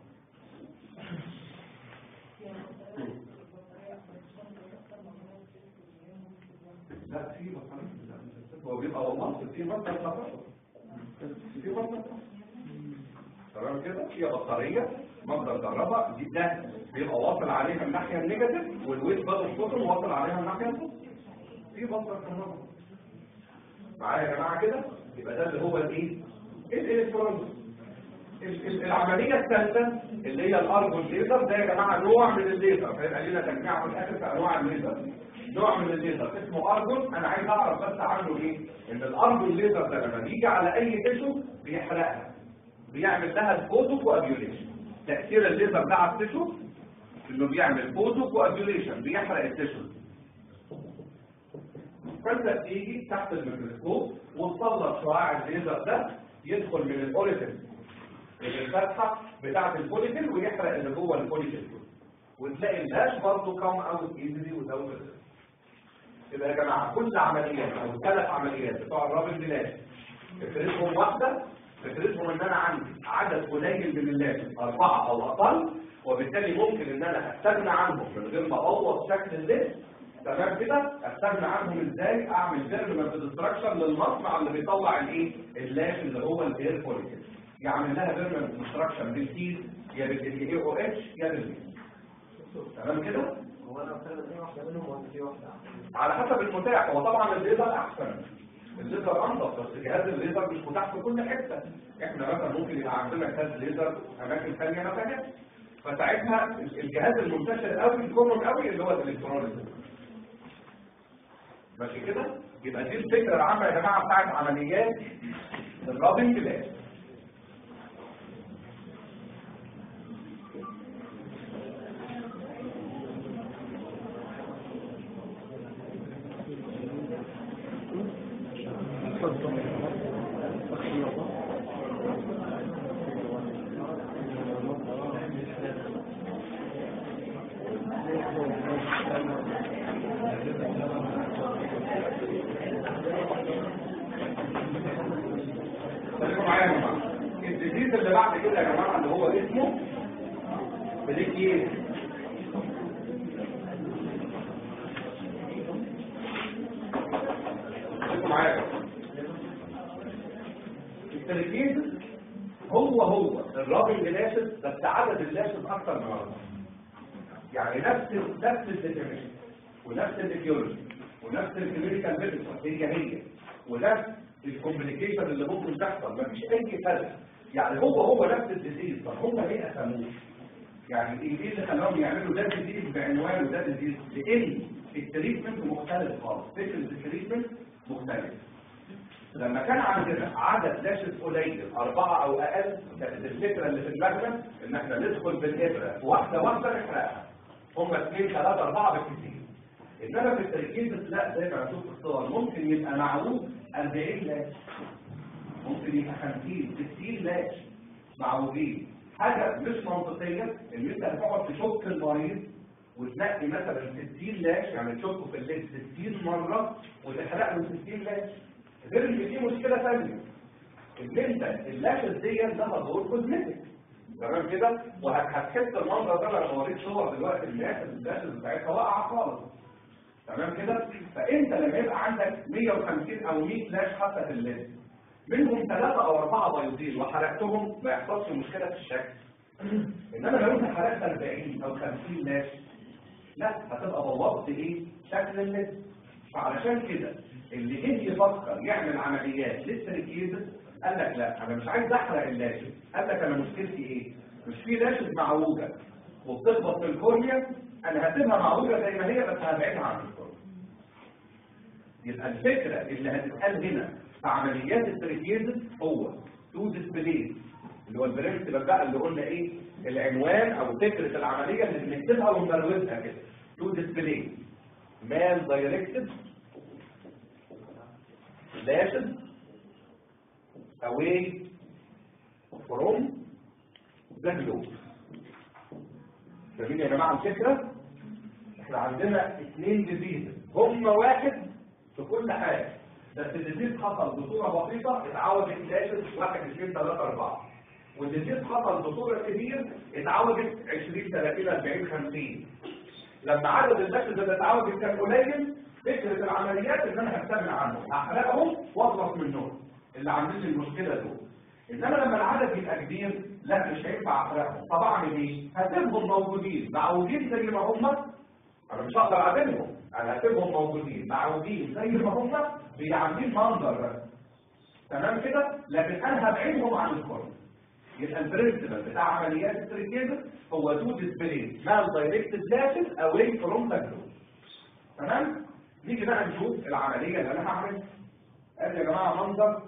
لا في بطارية هو بيبقى والله في مصدر خطر في مصدر تمام كده في بطارية مصدر كهرباء دي ده بيبقى واصل عليها الناحية النيجاتيف والويت بدل الفوتون واصل عليها الناحية البوزيتيف في مصدر كهرباء معايا يا جماعة كده يبقى ده اللي هو الايه الالكترون ال- ال- العملية الثالثة اللي هي الارجون ليزر ده يا جماعة نوع من الليزر فيبقى لنا تجميع في الاخر في انواع الليزر نوع من الليزر اسمه ارجون انا عايز اعرف بس عنه ايه ان الارجون ليزر ده لما بيجي على اي تيشو بيحرقها بيعمل لها الفوتو كوابيوليشن تأثير الليزر ده على التيشو انه بيعمل فوتو كوابيوليشن بيحرق التيشو فانت بتيجي تحت الميكروسكوب وتسلط شعاع الليزر ده يدخل من الاوريجن الفتحه بتاعه الفوليكل ويحرق اللي جوه الفوليكل وتلاقي الهاش برضه كام اوت ايزلي وزود يبقى يا جماعه كل عمليات او ثلاث عمليات بتوع الرابط بلاش فكرتهم واحده فكرتهم ان انا عندي عدد قليل من الناس اربعه او اقل وبالتالي ممكن ان انا استغنى عنهم من غير ما ابوظ شكل الليست تمام كده استغنى عنهم ازاي اعمل فيرمنت ديستراكشن للمصنع اللي بيطلع الايه اللاش اللي هو الاير فوليكل يعمل لها فيرمنت ديستراكشن بالتيز يا بالاي او اتش يا بالليز تمام كده هو انا بستخدم اي واحده منهم ولا في واحده على حسب المتاح هو طبعا الليزر احسن الليزر انضف بس جهاز الليزر مش متاح في كل حته احنا مثلا ممكن يبقى عندنا جهاز ليزر في اماكن ثانيه ما فيهاش فساعتها الجهاز المنتشر قوي الكومن قوي اللي هو الالكترونيك ماشي كده يبقى دي الفكره العامه يا جماعه بتاعت عمليات الرابنج لاش خليكم معايا يا جماعه الديزيز اللي بعد كده يا جماعه اللي هو اسمه بليكيز خليكم معايا يا جماعه التركيز هو هو الراجل لاشد بس عدد اللاشد اكتر من مره يعني نفس نفس الديفينيشن ونفس الايديولوجي ونفس الكلينيكال ميثود هي هي ونفس الكومبليكيشن اللي ممكن تحصل مفيش اي فرق يعني هو هو نفس الديزيز طب هم ليه قسموه يعني ايه إيه اللي خلاهم يعملوا ده ديزيز بعنوان وده ديزيز لان التريتمنت مختلف خالص فكره التريتمنت مختلف لما كان عندنا عدد لاشز قليل أربعة أو أقل كانت الفكرة اللي في دماغنا إن إحنا ندخل بالإبرة واحدة واحدة نحرقها هم اثنين ثلاثة أربعة بالكثير إنما في التركيز لا زي ما هنشوف في الصور ممكن يبقى معروف 40 لاش ممكن يبقى 50 60 لاش معروفين حاجة مش منطقية إن أنت هتقعد تشك المريض وتنقي مثلا 60 لاش يعني تشكه في الليل 60 مرة وتحرق له 60 لاش غير ان في مشكله ثانيه ان انت اللاشز دي لها دور كوزمتيك تمام كده وهتحس المنظر ده لما اوريك صور دلوقتي الناس اللاشز بتاعتها واقعه خالص تمام كده فانت لما يبقى عندك 150 او 100 لاش حتى في الليل منهم ثلاثة او اربعة بيضين وحرقتهم ما يحصلش مشكلة في الشكل انما لو انت حرقت 40 او 50 ماشي لا هتبقى بوظت ايه شكل اللبس فعلشان كده اللي جه يفكر يعمل عمليات لسه الكيزة قال لك لا انا مش عايز احرق اللاشد قال لك انا مشكلتي ايه مش في لاشد معوجه وبتخبط في الكورنيا انا هسيبها معوجه زي ما هي بس هبعدها عن الكورنيا يبقى الفكره اللي هتتقال هنا في عمليات التريكيزس هو تو ديسبليس اللي هو البرنسبل بقى اللي قلنا ايه العنوان او فكره العمليه اللي بنكتبها ونبروزها كده تو ديسبليس مان دايركتد lashes away from the globe فاهمين يا جماعه الفكره احنا عندنا اثنين ديزيز هم واحد في كل حاجه بس الديزيز حصل بصوره بسيطه اتعوجت لاشز واحد اثنين ثلاثه اربعه والديزيز حصل بصوره كبير اتعوجت 20 30 40 50 لما عدد اللاشز اللي اتعوجت كان قليل فكرة العمليات اللي انا هستغنى عنهم هحرقهم واخلص منهم اللي عاملين لي المشكلة دول انما لما العدد يبقى كبير لا مش هينفع احرقهم طب اعمل ايه؟ هسيبهم موجودين معوجين زي ما هم انا مش هقدر اعملهم انا هسيبهم موجودين معوجين زي ما هم بيعملين منظر بس تمام كده؟ لكن انا هبعدهم عن الكورن يبقى البرنسبل بتاع عمليات التريكيزس هو تو ديسبليس مال دايركتد لاشز اواي فروم ذا تمام؟ نيجي بقى نشوف العملية اللي انا هعملها ادي يا جماعة منظر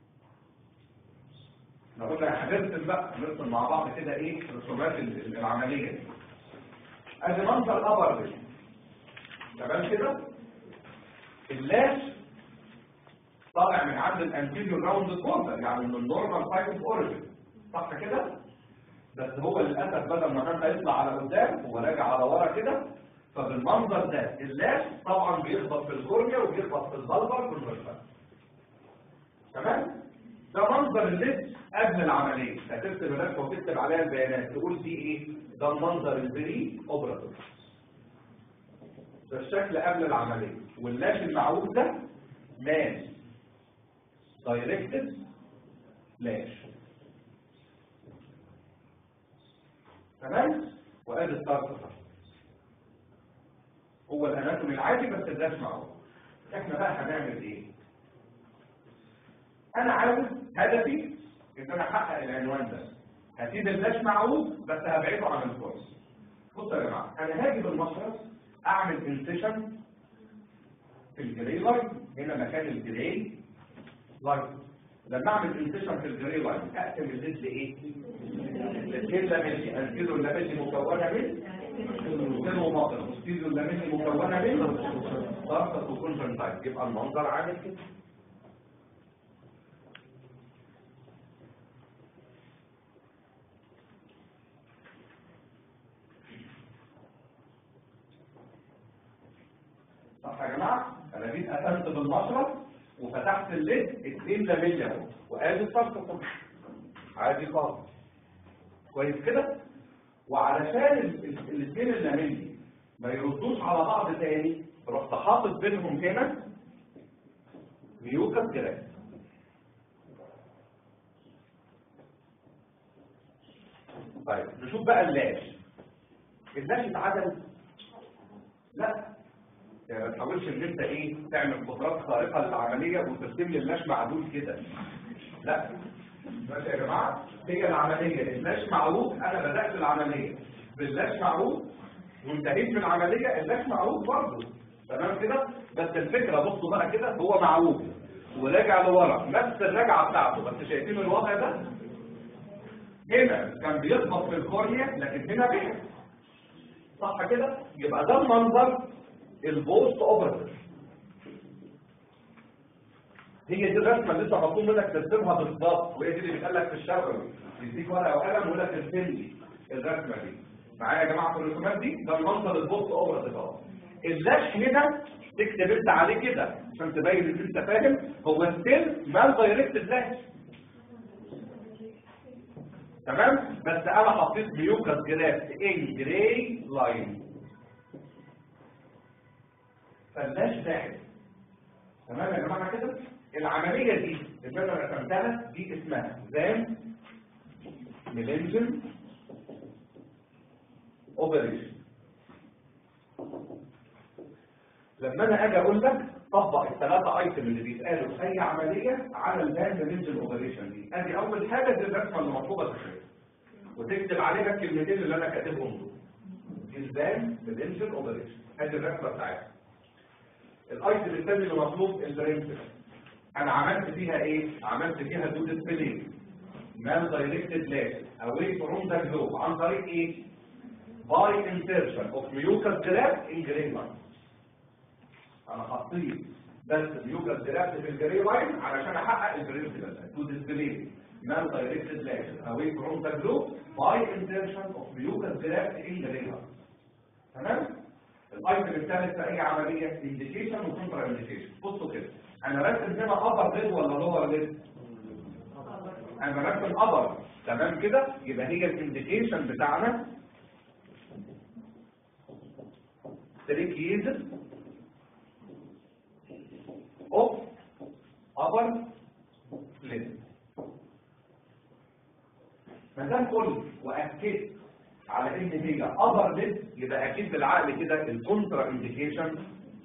نقول لك هنرسم بقى نرسم مع بعض كده ايه رسومات العملية دي ادي منظر ابر دي تمام كده اللاش طالع من عند الانتيريور راوند كورنر يعني من النورمال سايد اوف اوريجن صح كده بس هو للاسف بدل ما كان هيطلع على قدام هو راجع على ورا كده فبالمنظر ده اللاش طبعا بيخبط في الكورنيا وبيخبط في البلبر والمشفى تمام ده منظر اللبس قبل العمليه هتكتب الرسمه وتكتب عليها البيانات تقول دي ايه ده المنظر البري اوبراتيف ده الشكل قبل العمليه واللاش المعروف ده مان دايركتد لاش تمام وادي الطرف هو الاناتومي العادي بس اللاش معروف احنا بقى هنعمل ايه انا عاوز هدفي ان انا احقق العنوان ده هسيب اللاش معروف بس هبعده عن الكورس بصوا يا جماعه انا هاجي بالمشرط اعمل انسيشن في الجري لاين هنا مكان الجري لاين لما اعمل انسيشن في الجري لاين اقسم الليد لايه؟ الاثنين لاميلي انتيرو اللاميلي مكونه من سيرو مطر ستيزو اللاميلي مكونه من ضغطة وكونجنتايت يبقى المنظر عامل كده صح يا جماعه انا جيت قسمت بالمشرط وفتحت الليد اتنين لاميليا اهو وادي الصفقه عادي خالص كويس كده وعلشان الاثنين اللاميلي ما يردوش على بعض تاني رحت حاطط بينهم هنا ميوكس جراس طيب نشوف بقى اللاش اللاش اتعدل لا يعني ما تحاولش ان انت ايه تعمل قدرات خارقه للعمليه وترسم لي اللاش معدول كده لا ماشي يا جماعه هي العمليه اللاش معروف انا بدات العمليه باللاش معروف وانتهيت من العمليه اللاش معروف برضه تمام كده بس الفكره بصوا بقى كده هو معروف وراجع لورا نفس الرجعه بتاعته بس شايفين الوضع ده هنا كان بيخبط في الكورنيا لكن هنا بيحصل صح كده يبقى ده المنظر البوست اوبرتيف هي دي الرسمه اللي انت مطلوب منك ترسمها بالظبط وهي دي اللي بيتقال لك في الشفوي يديك ورقه وقلم ويقول لك ارسم لي الرسمه دي معايا يا جماعه في الرسومات دي ده المنظر البوست اوبرتيف اهو اللاش هنا تكتب انت عليه كده عشان تبين ان انت فاهم هو ستيل مال دايركت لاش تمام بس انا حطيت ميوكس جراس ان جراي لاين فاللاش باعد تمام يا جماعه كده العمليه دي اللي انا رسمتها دي اسمها زام ميلينجن اوبريشن لما انا اجي اقول لك طبق الثلاثه ايتم اللي بيتقالوا في اي عمليه على الباند رينج اوبريشن دي ادي اول حاجه دي الرسمه اللي مطلوبه تشريح وتكتب عليها الكلمتين اللي انا كاتبهم دول دي الباند رينج اوبريشن ادي الرسمه بتاعتها الايتم الثاني اللي مطلوب البرنسبل انا عملت فيها ايه عملت فيها دو ديسبلاي مان دايركتد لاش اواي فروم ذا جلوب عن طريق ايه باي انسيرشن اوف ميوكس جراف ان جري لاين انا حطيت بس ميوكس جراف في الجري لاين علشان احقق البرنسبل دو ديسبلاي مان دايركتد لاش اواي فروم ذا جلوب باي انسيرشن اوف ميوكس جراف ان جري لاين تمام الايتم الثالث في اي عمليه انديكيشن وكونترا انديكيشن بصوا كده انا راسم هنا ابر ليد ولا لور ليد انا راسم ابر تمام كده يبقى هي الانديكيشن بتاعنا تريكيز اوف ابر ليد ما دام قلت واكدت على ان هي ابر ليد يبقى اكيد بالعقل كده الكونترا انديكيشن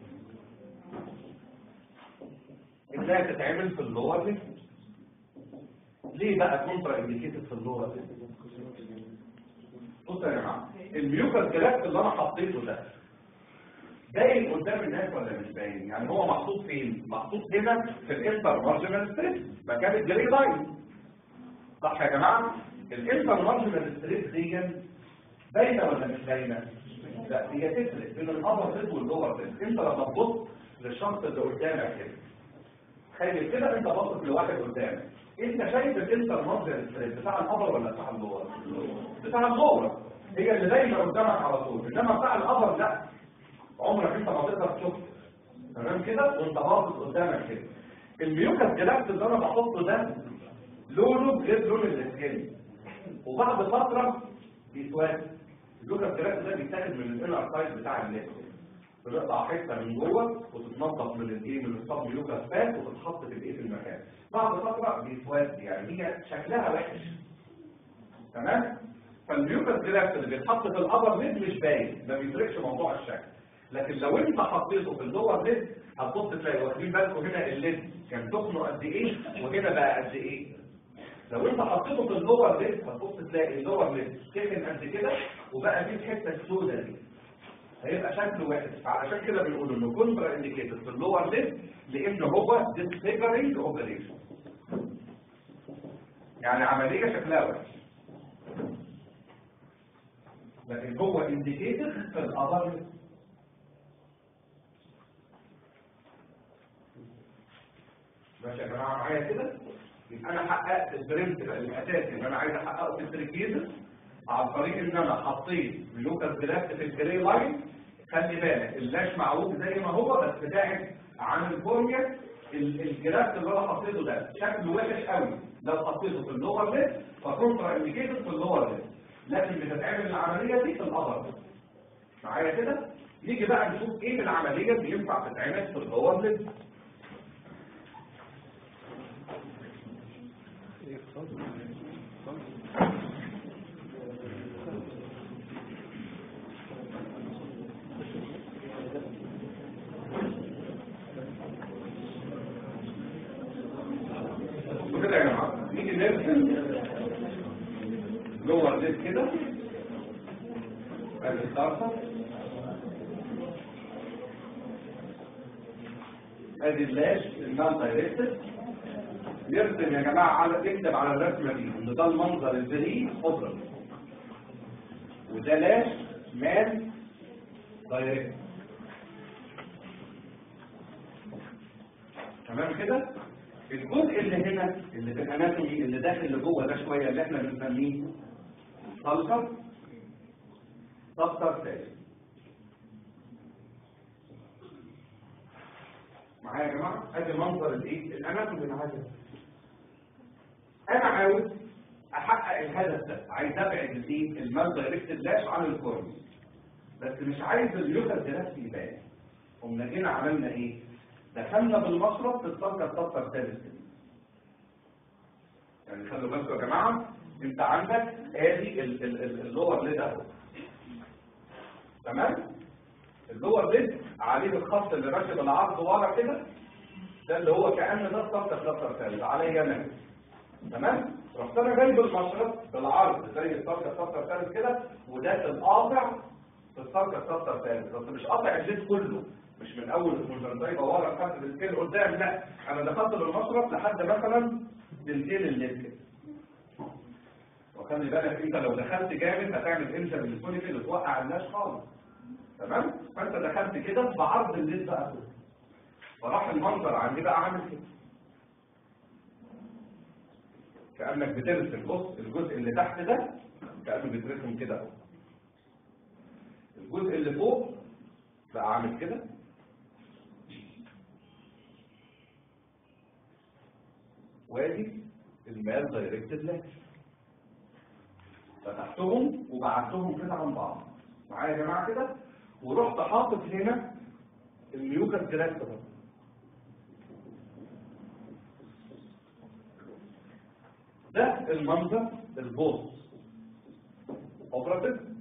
انها تتعمل في اللور ليد ليه بقى كونترا انديكيتد في اللور ليد بصوا يا جماعه الميوكس جلاكت اللي انا حطيته ده باين قدام الناس ولا مش باين يعني هو محطوط فين محطوط هنا في الانتر مارجنال ستريس مكان الجري لاين صح يا جماعه الانتر مارجنال ستريس دي باينه ولا مش باينه لا هي تفرق بين الابر ليد واللور ليد انت لما تبص للشخص اللي قدامك كده تخيل كده انت باصص لواحد قدامك انت شايف الانتر مارجنال ستريس بتاع الابر ولا بتاع اللور بتاع اللور هي اللي باينه قدامك على طول انما بتاع الابر لا عمرك انت ما تقدر تشوف تمام كده وانت باصص قدامك كده الميوكس جلاكت اللي انا بحطه ده لونه غير لون الاسكان وبعد فتره بيتوازن اللوكس جلاكت ده بيتاخد من الانر سايد بتاع الناس بنقطع حته من جوه وتتنظف من الايه من الصب لوكس فات وتتحط في الايه في المكان بعد فتره بيتوازن يعني هي شكلها وحش تمام فالميوكس جلاكت اللي بيتحط في الابر ليد مش باين ما بيفرقش موضوع الشكل لكن لو انت حطيته في اللور ليد هتبص تلاقي واخدين بالكم هنا الليد كان تخنه قد ايه وهنا بقى قد ايه لو انت حطيته في اللور ليد هتبص تلاقي اللور ليد تخن قد كده وبقى فيه الحته السوداء دي هيبقى شكله وحش فعلشان كده بنقول انه كونترا انديكيتد في اللور ليد لان هو ديسفيجرنج اوبريشن يعني عمليه شكلها وحش لكن هو انديكيتد في الابر ليد ماشي يا جماعه معايا كده يبقى انا حققت البرنسبل الاساسي اللي انا عايز احققه في التركيز عن طريق ان انا حطيت لوكس جلاكت في الجري لاين خلي بالك اللاش معروف زي ما هو بس بتاعت عن الفورميا الجلاكت اللي انا حطيته ده شكله وحش قوي لو حطيته في اللور ليد فكونترا انديكيتد في اللور ليد لكن بتتعمل العمليه دي في الابر معايا كده نيجي بقى نشوف ايه العمليه اللي ينفع تتعمل في اللور ليد كده يا جماعه نيجي نرسم لور ليد كده ادي الطرفه ادي اللاش النان دايركتد نرسم يا جماعه على نكتب على الرسمه دي ان ده المنظر البريد خضره وده لاش مان دايركت تمام كده الجزء اللي هنا اللي في الاناتومي اللي داخل لجوه ده شويه اللي احنا بنسميه سلسر سلسر تاني معايا يا جماعه ادي منظر الايه الاناتومي العادي انا عاوز احقق الهدف ده عايز ابعد الايه المال دايركتد لاش عن الكورني بس مش عايز اليوكس نفسه يبان قمنا جينا عملنا ايه دخلنا بالمشرط في السلسر سلسر ثالث كده يعني خلوا بالكم يا جماعه انت عندك ادي اللور ليد اهو تمام اللور ليد عليه الخط اللي ماشي بالعرض ورا كده ده اللي هو كأن ده السبتة كلاستر ثالث عليا انا تمام رحت انا جايب المشرط بالعرض زي السبتة كلاستر ثالث كده وده القاطع في السبتة كلاستر ثالث بس مش قاطع الجيت كله مش من اول المنزل ورا لحد السكيل قدام لا انا دخلت بالمشرط لحد مثلا دلتين الليد كده وخلي بالك انت لو دخلت جامد هتعمل انت بالسونيك اللي توقع الناس خالص تمام فانت دخلت كده بعرض الليد بقى كله فراح المنظر عندي بقى عامل كده كانك بترسم بص الجزء اللي تحت ده كانه بيترسم كده اهو الجزء اللي فوق بقى عامل كده وادي المال دايركتد لك فتحتهم وبعتهم كده عن بعض معايا يا جماعه كده ورحت حاطط هنا الميوكس جلاس ده ده المنظر البوست اوبراتيف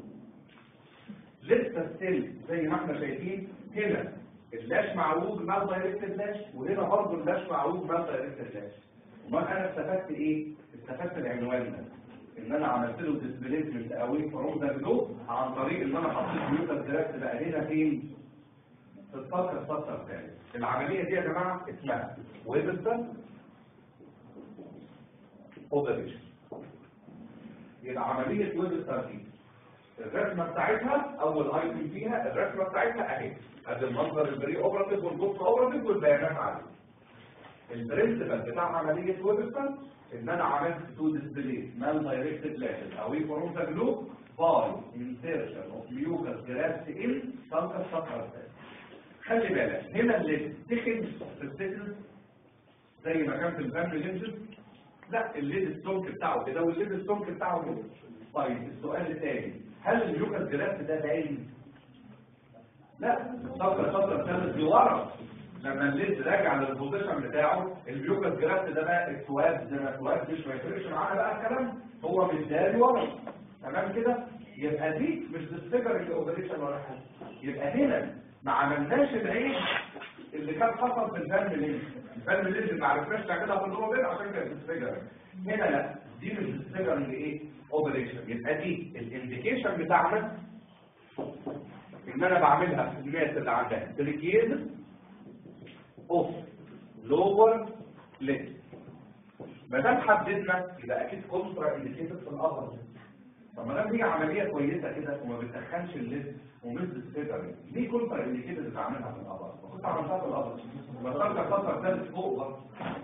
لسه ستيل زي ما احنا شايفين هنا اللاش معوج مع دايركتد لاش وهنا برضه اللاش معوج مع دايركتد لاش امال انا استفدت ايه استفدت العنوان ده ان انا عملت له ديسبليسمنت اوي فروم ذا جلو عن طريق ان انا حطيت ميوكس جلاس بقى هنا فين في السطر السطر الثاني العمليه دي يا جماعه اسمها ويبستر اوبريشن يبقى عمليه ويبستر دي الرسمه بتاعتها اول ايتم فيها الرسمه بتاعتها اهي ادي المنظر البري اوبراتيف والبوست اوبراتيف والبيانات عليه البرنسبل بتاع عمليه ويبستر ان انا عملت تو ديسبلي مال دايركتد لاشز او اي فروم ذا جلو باي انسيرشن اوف ميوكس جراس ان سلكس سكر خلي بالك هنا اللي تخن في السيكنس زي ما كان في الفام لينجز لا الليد السمك بتاعه كده والليد السمك بتاعه كده طيب السؤال الثاني هل الميوكس جراس ده باين لا الصفر الصفر الثالث دي ورا لما الليد راجع للبوزيشن بتاعه الميوكس جراس ده بقى اسود زي ما اسود مش ما يفرقش معانا بقى الكلام هو مداري ورا تمام كده يبقى دي مش ديسفيجرنج اوبريشن ولا حاجه يبقى هنا ما عملناش العيب اللي كان حصل في الفالم لينج الفالم لينج ما عرفناش نعملها في النور عشان كده ديسفيجرنج هنا لا دي مش ديسفيجرنج ايه اوبريشن يبقى دي الانديكيشن بتاعنا ان انا بعملها في الناس اللي عندها تريكيز اوف لور ليد ما دام حددنا يبقى اكيد كونترا انديكيتد في الابر طب ما دام هي عمليه كويسه كده وما بتدخلش الليد ومش ديسفيجرنج ليه كونترا انديكيتد بعملها في الابر؟ كنت عملتها في الابر بس ارجع فتره ثالث فوق برضه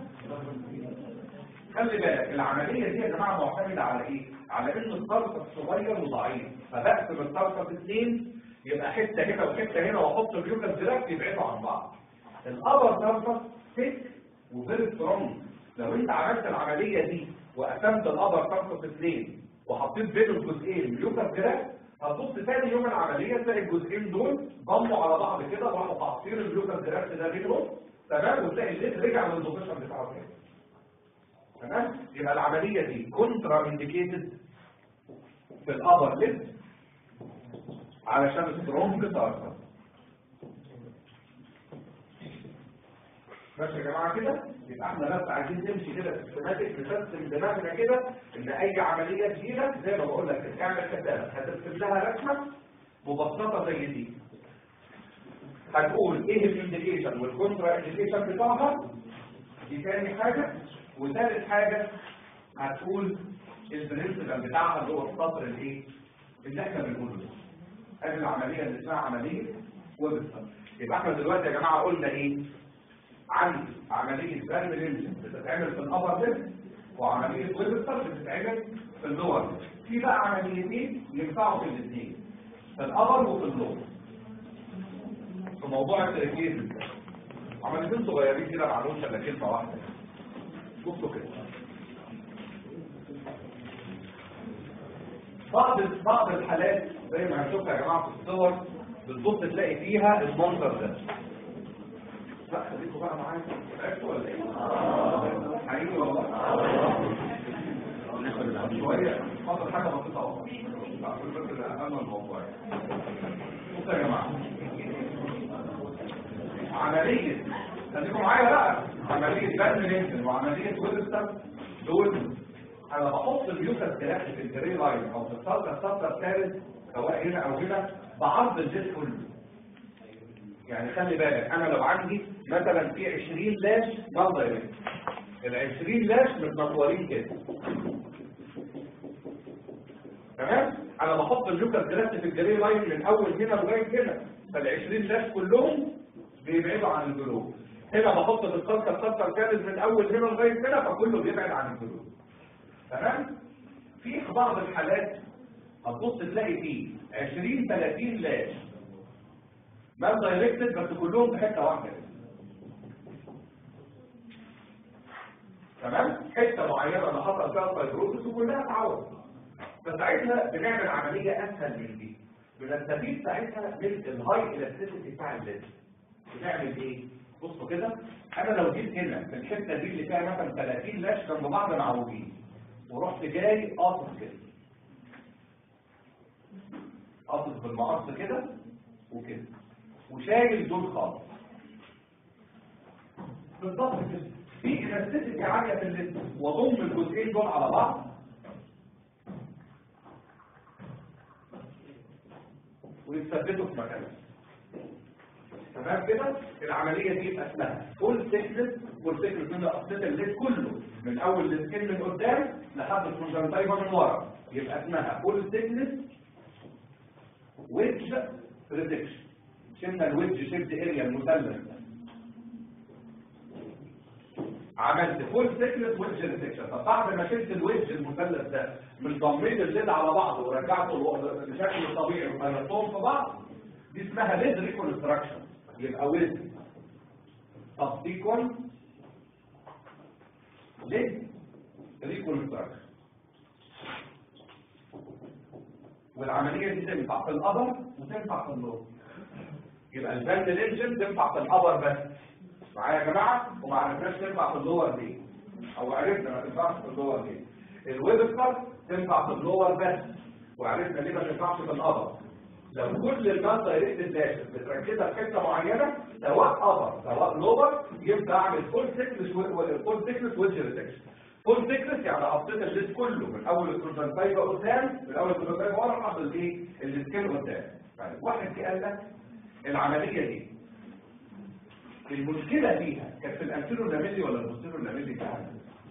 خلي بالك العملية دي يا جماعة معتمدة على ايه؟ على ان الطرف صغير وضعيف فبقسم الطرف في اثنين يبقى حتة هنا وحتة هنا واحط اليوكس دراكت يبعدوا عن بعض الابر طرف ثيك وفيري سترونج لو انت عملت العملية دي وقسمت الابر طرف في اثنين وحطيت بين الجزئين اليوكس دراكت هتبص تاني يوم العملية تلاقي الجزئين دول ضموا على بعض كده وراحوا تعصير اليوكس دراكت ده بينهم تمام وتلاقي الليد رجع للبوزيشن بتاعه تاني تمام يبقى العملية دي كونترا انديكيتد في الابر ليد علشان سترونج تارجت ماشي يا جماعه كده يبقى احنا بس عايزين نمشي كده سيستماتيك نسيستم دماغنا كده ان اي عمليه تجيلك زي ما بقول لك تعمل كتابه هترسم لها رسمه مبسطه زي دي هتقول ايه الانديكيشن والكونترا انديكيشن بتاعها دي تاني حاجه وثالث حاجة هتقول البرنسبل بتاعها اللي هو السطر الايه اللي احنا بنقوله ده ادي العملية اللي اسمها عملية ويبستر يبقى احنا دلوقتي يا جماعة قلنا ايه عندي عملية برم الانجن بتتعمل في الابر ليفت وعملية ويبستر بتتعمل في اللور في بقى عمليتين ينفعوا في الاثنين في الابر وفي اللور في موضوع التركيز عمليتين صغيرين كده معلومش الا كلمة واحدة بصوا كده بعض بعض الحالات زي ما هنشوفها يا جماعه في الصور بالظبط تلاقي فيها المنظر ده لا خليكم بقى معايا عرفتوا ولا ايه؟ حقيقي والله ناخد شويه فاضل حاجه بسيطه اهو عشان بس نقفل الموضوع بصوا يا جماعه عمليه خليكم معايا بقى عمليه بند لينسن وعمليه ويلستر دول انا بحط الميوكس جراح في الجري لاين او في السطر السطر الثالث سواء هنا او هنا بعرض الجسم كله يعني خلي بالك انا لو عندي مثلا في 20 لاش نظري ال 20 لاش متنطورين كده تمام انا بحط الجوكر جلاس في الجري لاين من اول هنا لغايه هنا فال 20 لاش كلهم بيبعدوا عن الجلوب هنا بحط في الخلطه الخلطه الثالث من اول هنا لغايه هنا فكله بيبعد عن الجلوب تمام في بعض الحالات هتبص تلاقي فيه 20 30 لاش ما دايركتد بس كلهم في حته واحده تمام حته معينه انا حصل فيها فايبروزس وكلها تعود فساعتها بنعمل عمليه اسهل من دي بنستفيد ساعتها من الهاي الاستيسيتي بتاع الليد بنعمل ايه بصوا كده انا لو جيت هنا في الحته دي اللي فيها مثلا 30 لاش جنب بعض معوجين ورحت جاي قاصص كده قاصص بالمقص كده وكده وشايل دول خالص بالظبط كده في الاستيسيتي عاليه في الليد واضم الجزئين دول على بعض ويثبتوا في مكانهم تمام كده العمليه دي يبقى اسمها فول سيكنس فول سيكنس من قصه الليد كله من اول السكين من قدام لحد الكونجنتايفا من ورا يبقى اسمها فول سيكنس ويدج ريدكشن شلنا الويدج شيفت اريا المثلث عملت فول سيكنس ويدج ريدكشن طب بعد ما شلت الويدج المثلث ده مش ضميت الليد على بعضه ورجعته لشكله الطبيعي وخلطتهم في بعض دي اسمها ليد ريكونستراكشن يبقى ويد سبسيكوال ليد ريكونستراكشن والعمليه دي تنفع في القبر وتنفع في اللور يبقى البند الانجن تنفع في القبر بس معايا يا جماعه وما عرفناش تنفع في اللور ليه او عرفنا ما تنفعش في اللور ليه الويبستر تنفع في اللور بس وعرفنا ليه ما تنفعش في القبر لو كل المادة دايركت داشت بتركزها في حته معينه سواء ابر سواء لور يبقى اعمل فول سيكنس فول سيكنس ويدج ريتكشن فول سيكنس يعني حطيت الليد كله من اول الكونجنتايفا قدام من اول الكونجنتايفا ورا لحد الايه السكين قدام طيب واحد جه قال لك العمليه دي المشكله فيها كانت في الانتيرو لاميلي ولا البوستيرو لاميلي كانت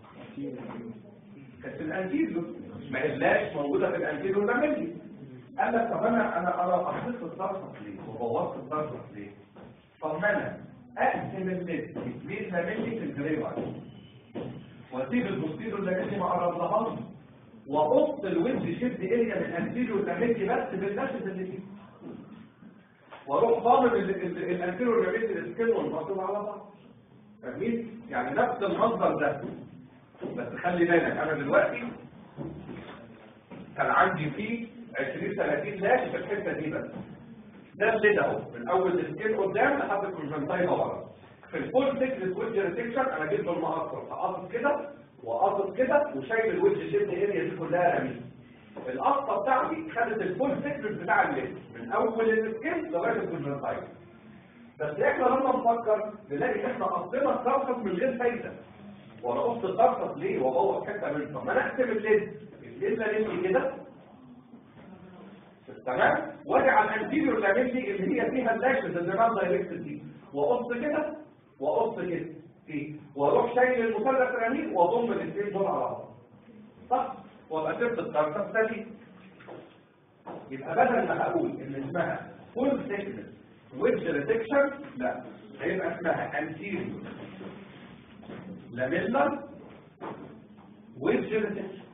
كانت في الانتيرو ما هلاش موجوده في الانتيرو لاميلي قال لك طب انا انا انا احطيت الطرف ليه وبوظت الطرف ليه طب ما انا اقسم الليد اثنين لاميلي في الجريوار واسيب البوستيرو لاميلي ما قربلهاش واقص الويندج شيفت اريا من انتيرو لاميلي بس بالنشط اللي فيه واروح ضامن الانتيرو لاميلي السكين والمصل على بعض فاهمين يعني نفس المصدر ده بس خلي بالك انا دلوقتي كان عندي فيه 20 30 لاش في الحته دي بس ده الليد اهو من اول السكين قدام لحد الكونجنتايفا ورا في الفول سيكنس ويدج ريتكشن انا جيت بالمقصر فقاصص كده وقاصص كده وشايل الويدج شيفت اريا دي كلها رميل القصه بتاعتي خدت الفول سيكنس بتاع الليد من اول السكين لغايه الكونجنتايفا بس احنا لما نفكر نلاقي احنا قصينا الطرفه من غير فايده وانا قصت الطرفه ليه وابوظ حته منها ما انا اقسم الليد الليد لازم كده تمام واجي على الانتيريور لاميلي اللي هي فيها اللاشز اللي ما دايركت دي واقص كده واقص كده فيه واروح شايل المثلث رميل واضم الاثنين دول على بعض صح وابقى سبت الطرف الثاني يبقى بدل ما هقول ان اسمها فول سيكنس ويدج ريتكشن لا هيبقى اسمها انتيريور لاميلر ويدج ريتكشن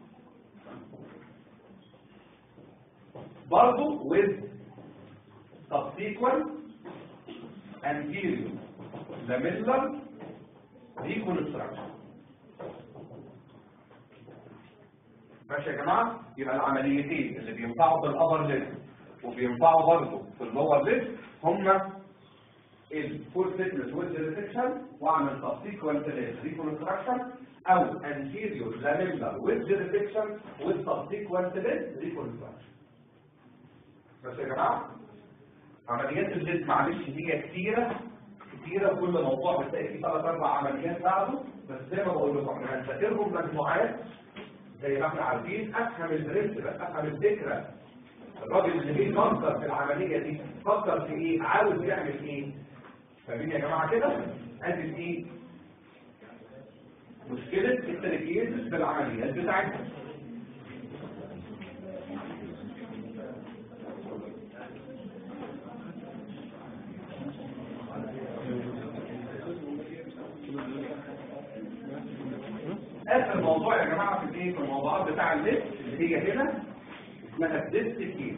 برضو with subsequent anterior lamellar reconstruction ماشي يا جماعة يبقى العمليتين اللي بينفعوا في الأبر ليد وبينفعوا برضه في اللور ليد هما الفول سيكنس ويدج ريتكشن واعمل subsequent reconstruction او anterior lamellar wedge retection with subsequent reconstruction بس يا جماعة عمليات الليد معلش هي كتيرة كتيرة كل موضوع بتلاقي فيه ثلاث اربع عمليات بعده بس زي ما بقول لكم احنا هنذاكرهم مجموعات زي ما احنا عارفين افهم البرنسبل افهم الفكره الراجل اللي بيفكر في العمليه دي فكر في ايه عاوز يعمل ايه فاهمين يا جماعه كده ادي ايه مشكله التركيز في العمليات بتاعتنا اخر موضوع يا جماعه في الايه في الموضوعات بتاع الليست اللي هي هنا اسمها الديست كيس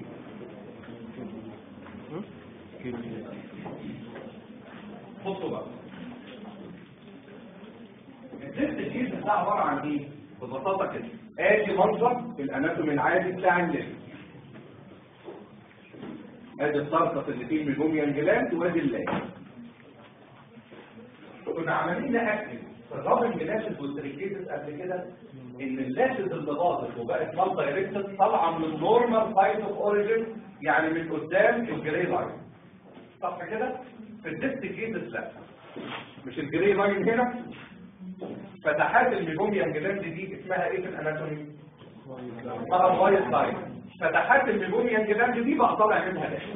بصوا بقى الديست كيس ده عباره عن ايه ببساطه كده ادي منظر الاناتومي العادي بتاع الليست ادي الطرقه اللي فيه الميجوميان جلاند وادي الليل كنا عمالين ناكد الرابن جلاشز والتريكيتس قبل كده ان اللاشز اللي باظت وبقت مال دايركتد طالعه من النورمال سايد اوف اوريجن يعني من قدام الجري لاين صح كده في الديست كيسز لا مش الجري لاين هنا فتحات الميجوميان جلاند دي اسمها ايه في الاناتومي اسمها وايت لاين فتحات الميجوميان جلاند دي بقى طالع منها لاشز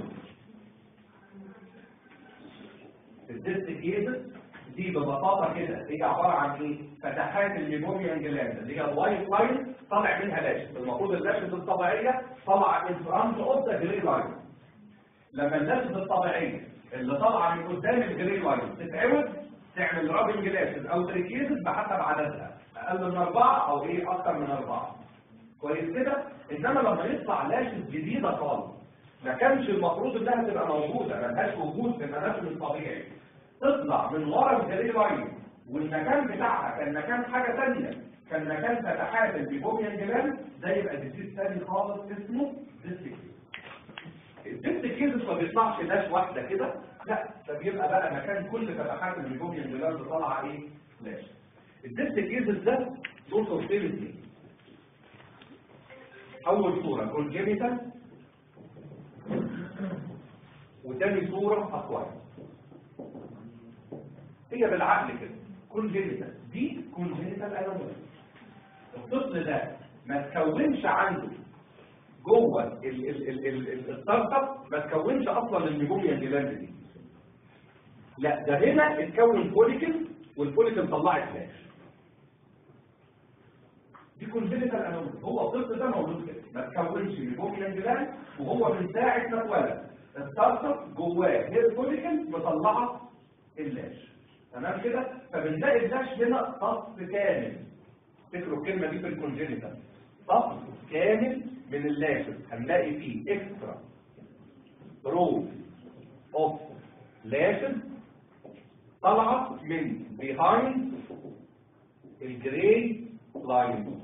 الديست كيسز دي ببساطة كده هي عبارة عن ايه؟ فتحات الميموميان جلاند اللي هي الوايت لاين طالع منها لاشز المفروض اللاشز الطبيعية طالعة من فرونت اوف ذا جري لاين لما اللاشز الطبيعية اللي طالعة من قدام الجري لاين تتعوض تعمل رابنج لاشز او تريكيزز بحسب عددها اقل من اربعة او ايه اكتر من اربعة كويس كده؟ انما لما يطلع لاشز جديدة خالص ما كانش المفروض انها تبقى موجودة ملهاش وجود في الاناتومي الطبيعي تطلع من ورا الجري لاين والمكان بتاعها كان مكان حاجة تانية كان مكان فتحات البيبوميان جلاند ده يبقى ديزيز تاني خالص اسمه ديستيكيز الديستيكيز ما بيطلعش لاش واحدة كده لا ده بيبقى بقى مكان كل فتحات البيبوميان جلاند طالعة ايه لاش الديستيكيز ده له صورتين اتنين اول صورة كونجينيتال وتاني صورة اكواريوم هي بالعقل كده كونجينيتال دي كونجينيتال انومالي الطفل ده ما تكونش عنده جوه الطرقه ما تكونش اصلا الميجوميان جلاند دي لا ده هنا اتكون فوليكل والفوليكل طلعت فلاش دي كونجينيتال انومالي هو الطفل ده مولود كده ما تكونش ميجوميان جلاند وهو من ساعه ما اتولد الطرقه جواه هي فوليكل مطلعه اللاش تمام كده فبنلاقي اللاش هنا صف كامل تفكروا الكلمه دي في الكونجينيتال صف كامل من اللاشز هنلاقي فيه اكسترا رو اوف لاشز طالعه من بيهايند الجراي لاين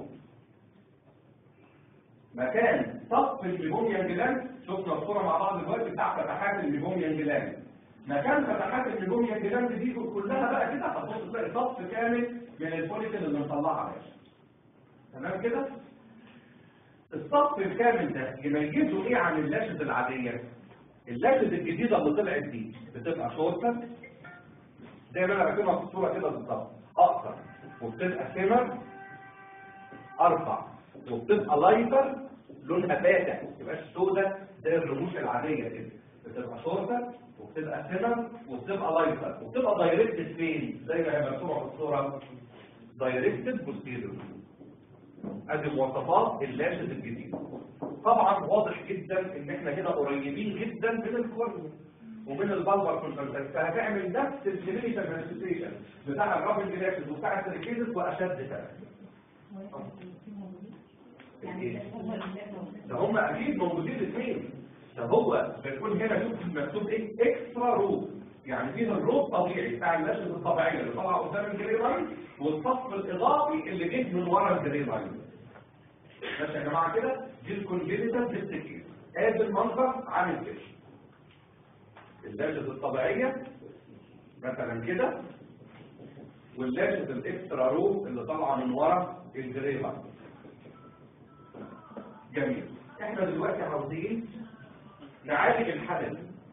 مكان صف الميموميان جلاند شفنا الصوره مع بعض دلوقتي بتاع فتحات الميموميان جلاند مكان فتحات الميموميان جلاند دي كلها بقى كده هتبص تلاقي صف كامل من الفوليكل اللي مطلعها باشا تمام كده الصف الكامل ده يميزه ايه عن اللاشز العاديه اللاشز الجديده اللي طلعت دي بتبقى شورتر زي ما انا رسمها في الصوره كده بالظبط اقصر وبتبقى سمر ارفع وبتبقى لايتر لونها فاتح ما تبقاش سودة زي الرموش العاديه كده بتبقى شورتر وبتبقى سمر وبتبقى لايتر وبتبقى دايركتد فين زي ما هي مرسومه في الصوره دايركتد بوستيريور ادي مواصفات اللاشز الجديد طبعا واضح جدا ان احنا هنا قريبين جدا من الكورنيا ومن البلبر كونسنتريت فهتعمل نفس الكلينيكال مانيفستيشن بتاع الرابن جلاسز وبتاع التريكيزس واشد كمان ده هم اكيد موجودين الاثنين ده هو بيكون هنا شوف مكتوب ايه اكسترا روب يعني فيه الروب طبيعي بتاع اللاشز الطبيعيه اللي طالعه قدام الجري لاين والصف الاضافي اللي جه من ورا الجري لاين ماشي يا جماعه كده دي الكونجينيتال ديستيكيز ادي المنظر عامل كده اللاشز الطبيعيه مثلا كده واللاشز الاكسترا روب اللي طالعه من ورا الجري لاين جميل احنا دلوقتي عاوزين نعالج الحدث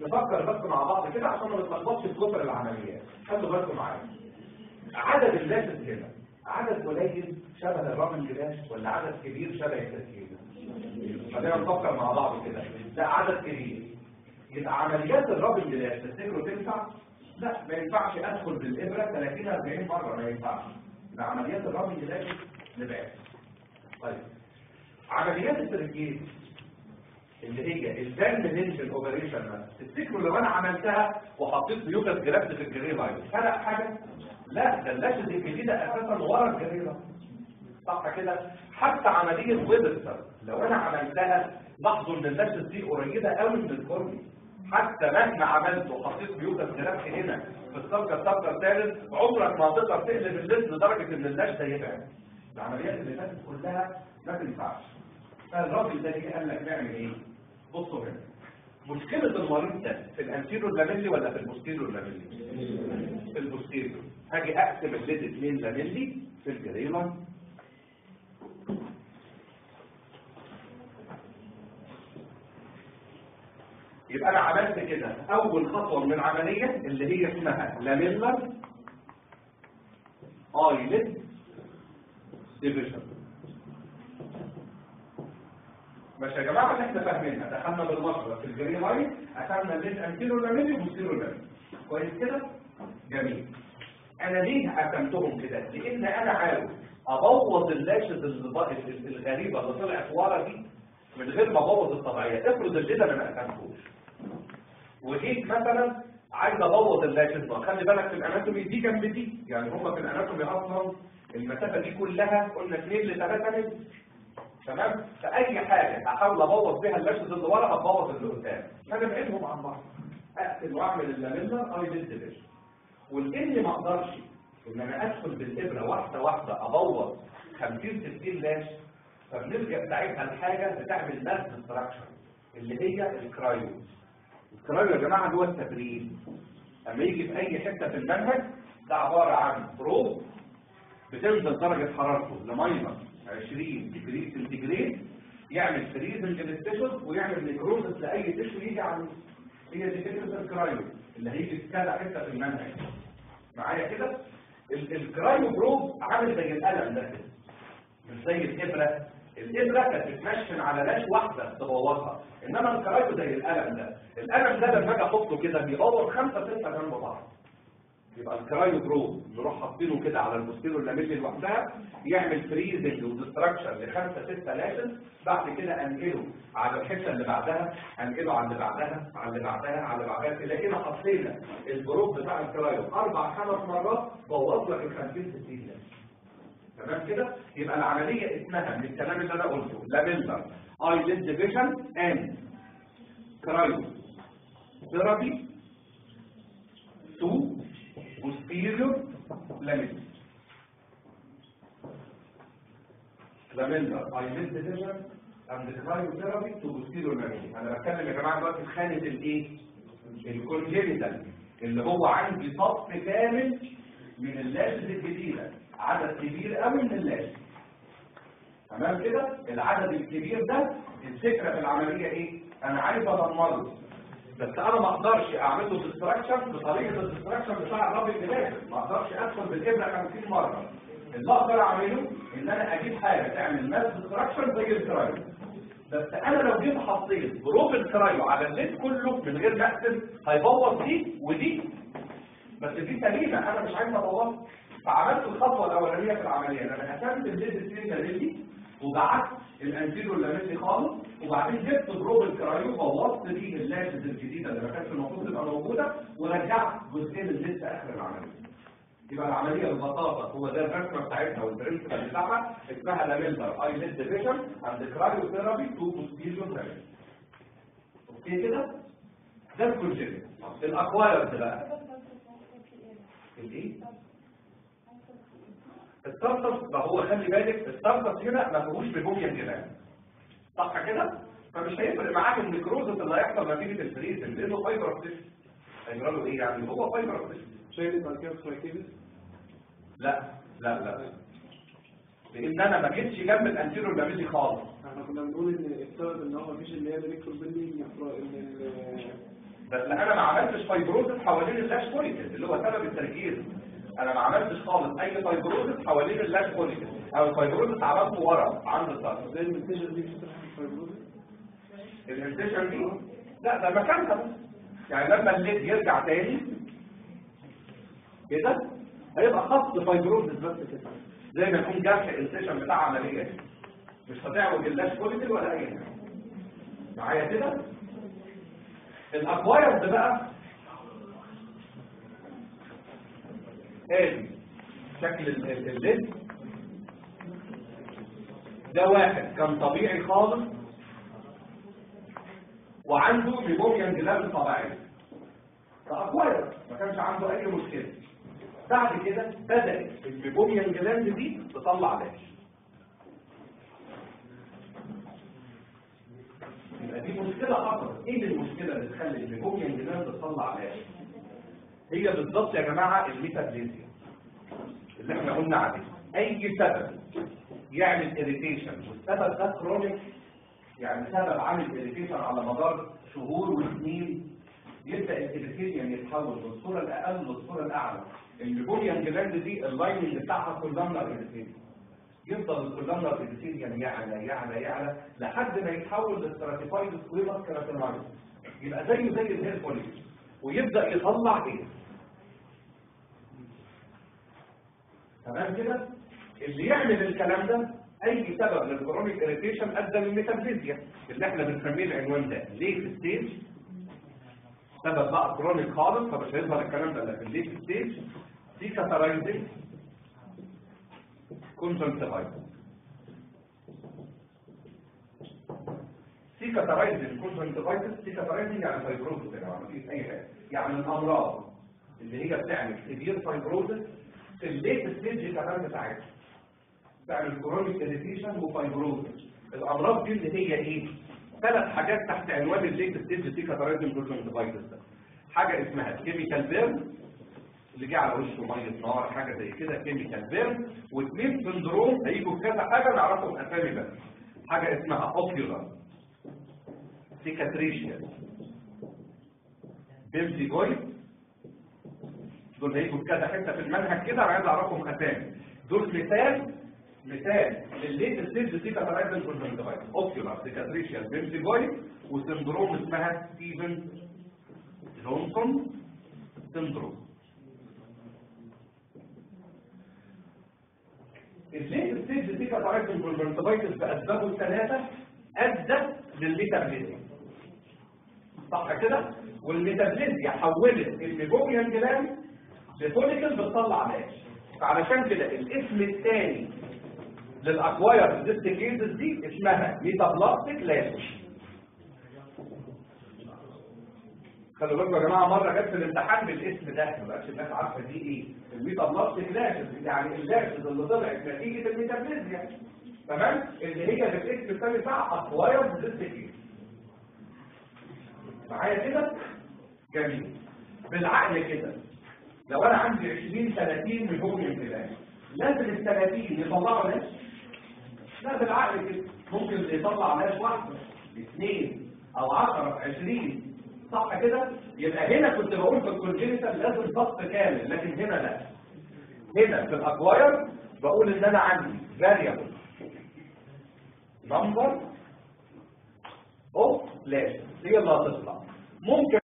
نفكر بس مع بعض كده عشان ما نتلخبطش في كفر العمليات خدوا بالكم معايا عدد اللاشز هنا عدد قليل شبه الرامن جلاش ولا عدد كبير شبه التسكين خلينا نفكر مع بعض كده ده عدد كبير يبقى عمليات الرامن جلاش تفتكروا تنفع لا ما ينفعش ادخل بالابره 30 40 مره ما ينفعش يبقى عمليات الرامن جلاش نبعد طيب عمليات التركيز اللي هي الفان نينجن اوبريشن مثلا تفتكروا لو انا عملتها وحطيت بيوتس جرافت في الجري لاين فرق حاجه لا ده اللاشز الجديده اساسا ورا الجري لاين صح كده حتى عمليه ويبستر لو انا عملتها لاحظوا ان اللاشز دي قريبه قوي من الكورني حتى مهما عملت وحطيت بيوتس جرافت هنا في السبكه السبكه الثالث عمرك ما هتقدر تقلب اللينز لدرجه ان اللاش ده يبعد العمليات اللي فاتت كلها ما تنفعش فالراجل ده جه قال لك نعمل ايه بصوا هنا مشكلة المريض ده في الانتيرو لاميلي ولا في البوستيرو لاميلي في البوستيرو هاجي اقسم الليد 2 لاميلي في الجريمة يبقى انا عملت كده اول خطوة من العملية اللي هي اسمها لاميلر ايلid ديفيجن ماشي يا جماعه اللي احنا فاهمينها دخلنا بالمصدر في الجري لاين اخذنا الليد انتيرو لاميلي وبوستيرو لاميلي كويس كده جميل انا ليه قسمتهم كده لان انا عاوز ابوظ اللاشز الغريبه اللي طلعت ورا دي من غير ما ابوظ الطبيعيه افرض الليد انا ما قسمتوش وجيت مثلا عايز ابوظ اللاشز ده خلي بالك في الاناتومي دي جنب دي يعني هم في الاناتومي اصلا المسافه دي كلها قلنا 2 ل 3 متر تمام فاي حاجه احاول ابوظ بيها اللاشز اللي ورا هتبوظ اللي قدام فنبعدهم عن بعض اقفل واعمل اللاميلا اي ديد ديفيجن والاني ما اقدرش ان انا ادخل بالابره واحده واحده ابوظ 50 60 لاش فبنلجا ساعتها لحاجه بتعمل ماس ديستراكشن اللي هي الكرايو الكرايو يا جماعه هو التبريد اما يجي في اي حته في المنهج ده عباره عن بروب بتنزل درجه حرارته لماينس 20 ديجري سنتيجريد يعمل فريزنج للتشوز ويعمل نيكروزس لاي تشو يجي على هي دي فكره الكرايو اللي هيجي في كذا حته في المنهج معايا كده ال- الكرايو بروب عامل زي القلم ده كده مش زي الابره الابره كانت بتمشن على لاش واحده تبوظها انما الكرايو زي القلم ده القلم ده لما اجي احطه كده بيبوظ خمسه سته جنب بعض يبقى الكرايو برو نروح حاطينه كده على البوستيرو اللاميلي لوحدها يعمل فريزنج وديستراكشن لخمسه سته لاشن بعد كده انقله على الحته اللي بعدها انقله على اللي بعدها على اللي بعدها على اللي بعدها تلاقينا حطينا البروب بتاع الكرايو اربع خمس مرات بوظ لك ال 50 60 لاشن تمام كده يبقى العمليه اسمها من الكلام اللي انا قلته لاميلر ايلid ديفيجن اند كرايو ثيرابي تو posterior lamina. Lamina eyelid division and the cryotherapy to posterior lamina. انا بتكلم يا جماعه دلوقتي في خانه الايه؟ الكونجينيتال اللي هو عندي صف كامل من اللاشز الجديده عدد كبير قوي من اللاشز تمام كده العدد الكبير ده الفكره في العمليه ايه انا عايز ادمره بس انا ما اقدرش اعمل له ديستراكشن بطريقه الديستراكشن بتاع الرابط الجلاس ما اقدرش ادخل بالابره 50 مره اللي اقدر اعمله ان انا اجيب حاجه تعمل ماس ديستراكشن زي الكرايو بس انا لو جيت حطيت بروب الكرايو على الليد كله من غير ما اقسم هيبوظ دي ودي بس دي سليمه انا مش عايز ابوظها فعملت الخطوه الاولانيه في العمليه ان انا قسمت الليد اثنين لليدي وبعت الانتيرو اللاميلي خالص وبعدين جبت بروب الكرايو بوظت بيه اللاشز الجديده اللي ما كانتش المفروض تبقى موجوده ورجعت جزئين الليد في اخر العمليه يبقى العمليه ببساطه هو ده الرسمه بتاعتها والبرنسبل بتاعها اسمها لاميلر اي ليد ديفيجن اند كرايو ثيرابي تو بوستيريور لاميلر اوكي كده ده الكونجينيت الاكوايرد بقى الايه الستارتر ما هو خلي بالك الستارتر هنا ما فيهوش بيبوميا جنان صح كده فمش هيفرق معاك النكروزس اللي هيحصل نتيجه الفريز لانه فايبر اوبتيك هيجرى له ايه يعني هو فايبر اوبتيك شايل بعد كده سلايكيبس لا لا لا لان انا ما جيتش جنب الانتيرو لاميلي خالص احنا كنا بنقول ان السبب ان هو مفيش اللي هي الالكترو بيلدينج بس انا ما عملتش فايبروزس حوالين اللاش فوليكل اللي هو سبب التركيز انا ما عملتش خالص اي فايبروزس حوالين اللاش فوليكل او الفايبروزس عملته ورا عند الضغط زي المنتجة دي بتشتغل في الفايبروز الانتشن دي لا ده مكانها بس يعني لما الليد يرجع تاني كده هيبقى خط فايبروزس بس كده زي ما يكون جرح الانتشن بتاع عمليه مش هتعوج اللاش فوليكل ولا اي حاجه معايا كده الاكوايرد بقى ادي شكل ال- ال- الليد ده واحد كان طبيعي خالص وعنده ميموريان جلاند طبيعي فاكوايرد ما كانش عنده اي مشكله بعد كده بدات الميموريان جلاند دي تطلع داش يبقى دي مشكله حصلت ايه المشكله اللي تخلي الميموريان جلاند تطلع داش هي بالظبط يا جماعه الميتابليزيا اللي احنا قلنا عليه اي سبب يعمل اريتيشن والسبب ده كرونيك يعني سبب عامل اريتيشن على مدار شهور وسنين يبدا الاريتيشن يتحول من الصوره الاقل للصوره الاعلى البوليان جلاند دي اللايننج بتاعها كولامنر اريتيشن يفضل الكولامنر اريتيشن يعلى يعلى يعلى لحد ما يتحول لستراتيفايد سكويمس كراتينايز يبقى زيه زي الهير فوليكل ويبدا يطلع ايه تمام كده اللي يعمل الكلام ده اي سبب للكرونيك اريتيشن ادى للميتابليزيا اللي احنا بنسميه العنوان ده ليه في ستيج سبب بقى كرونيك خالص فمش هيظهر الكلام ده لكن ليه في ستيج دي كاتارايزنج كونجنكتيفايتس سيكاترايزنج كونجنكتيفايتس سيكاترايزنج يعني فايبروزس يا جماعه مفيش اي حاجه يعني الامراض اللي هي بتعمل سيفير فايبروزس في الليت ستيج كمان بتاعتها بتعمل كرونيك اريتيشن وفايبروزس الامراض دي اللي هي ايه ثلاث حاجات تحت عنوان الليت ستيج سيكاترايزنج كونجنكتيفايتس ده حاجه اسمها كيميكال بيرن اللي جه على وشه ميه نار حاجه زي كده كيميكال بيرن واثنين سندروم هيجوا في كذا حاجه نعرفهم اسامي بس حاجه اسمها اوكيولار سيكاتريشيا بيمسيجويد دول هيجوا في كذا حته في المنهج كده انا عايز اعرفهم اسامي دول مثال مثال للليت ستيج سيكاترايزن كونجنكتيفايتس اوكيولار سيكاتريشيا بيمسيجويد وسندروم اسمها ستيفن جونسون سندروم الليت ستيج دي كاتارايتس والمنتبايتس باسبابه الثلاثه ادت للميتابليزيا صح كده والميتابليزيا حولت الميبوميان جلاند لفوليكل بتطلع ماش فعلشان كده الاسم الثاني للاكواير ديست كيسز دي اسمها ميتابلاستيك لاش خلوا بالكم يا جماعه مره جت في الامتحان بالاسم ده ما بقاش الناس عارفه دي ايه الميتابلاستيك لاشز يعني اللاشز اللي طلعت نتيجه الميتابليزيا تمام اللي هي بالاسم الثاني بتاع اكواير ديستيكيز معايا كده جميل بالعقل كده لو انا عندي 20 30 من هوم امتلاك لازم ال 30 يطلعوا ناس لا بالعقل كده ممكن يطلع ناس واحده اثنين او 10 20 صح كده يبقى هنا كنت بقول في الكونجينيتال لازم ضغط كامل لكن هنا لا هنا في الاكواير بقول ان انا عندي فاريبل نمبر اوف لاش هي اللي هتطلع ممكن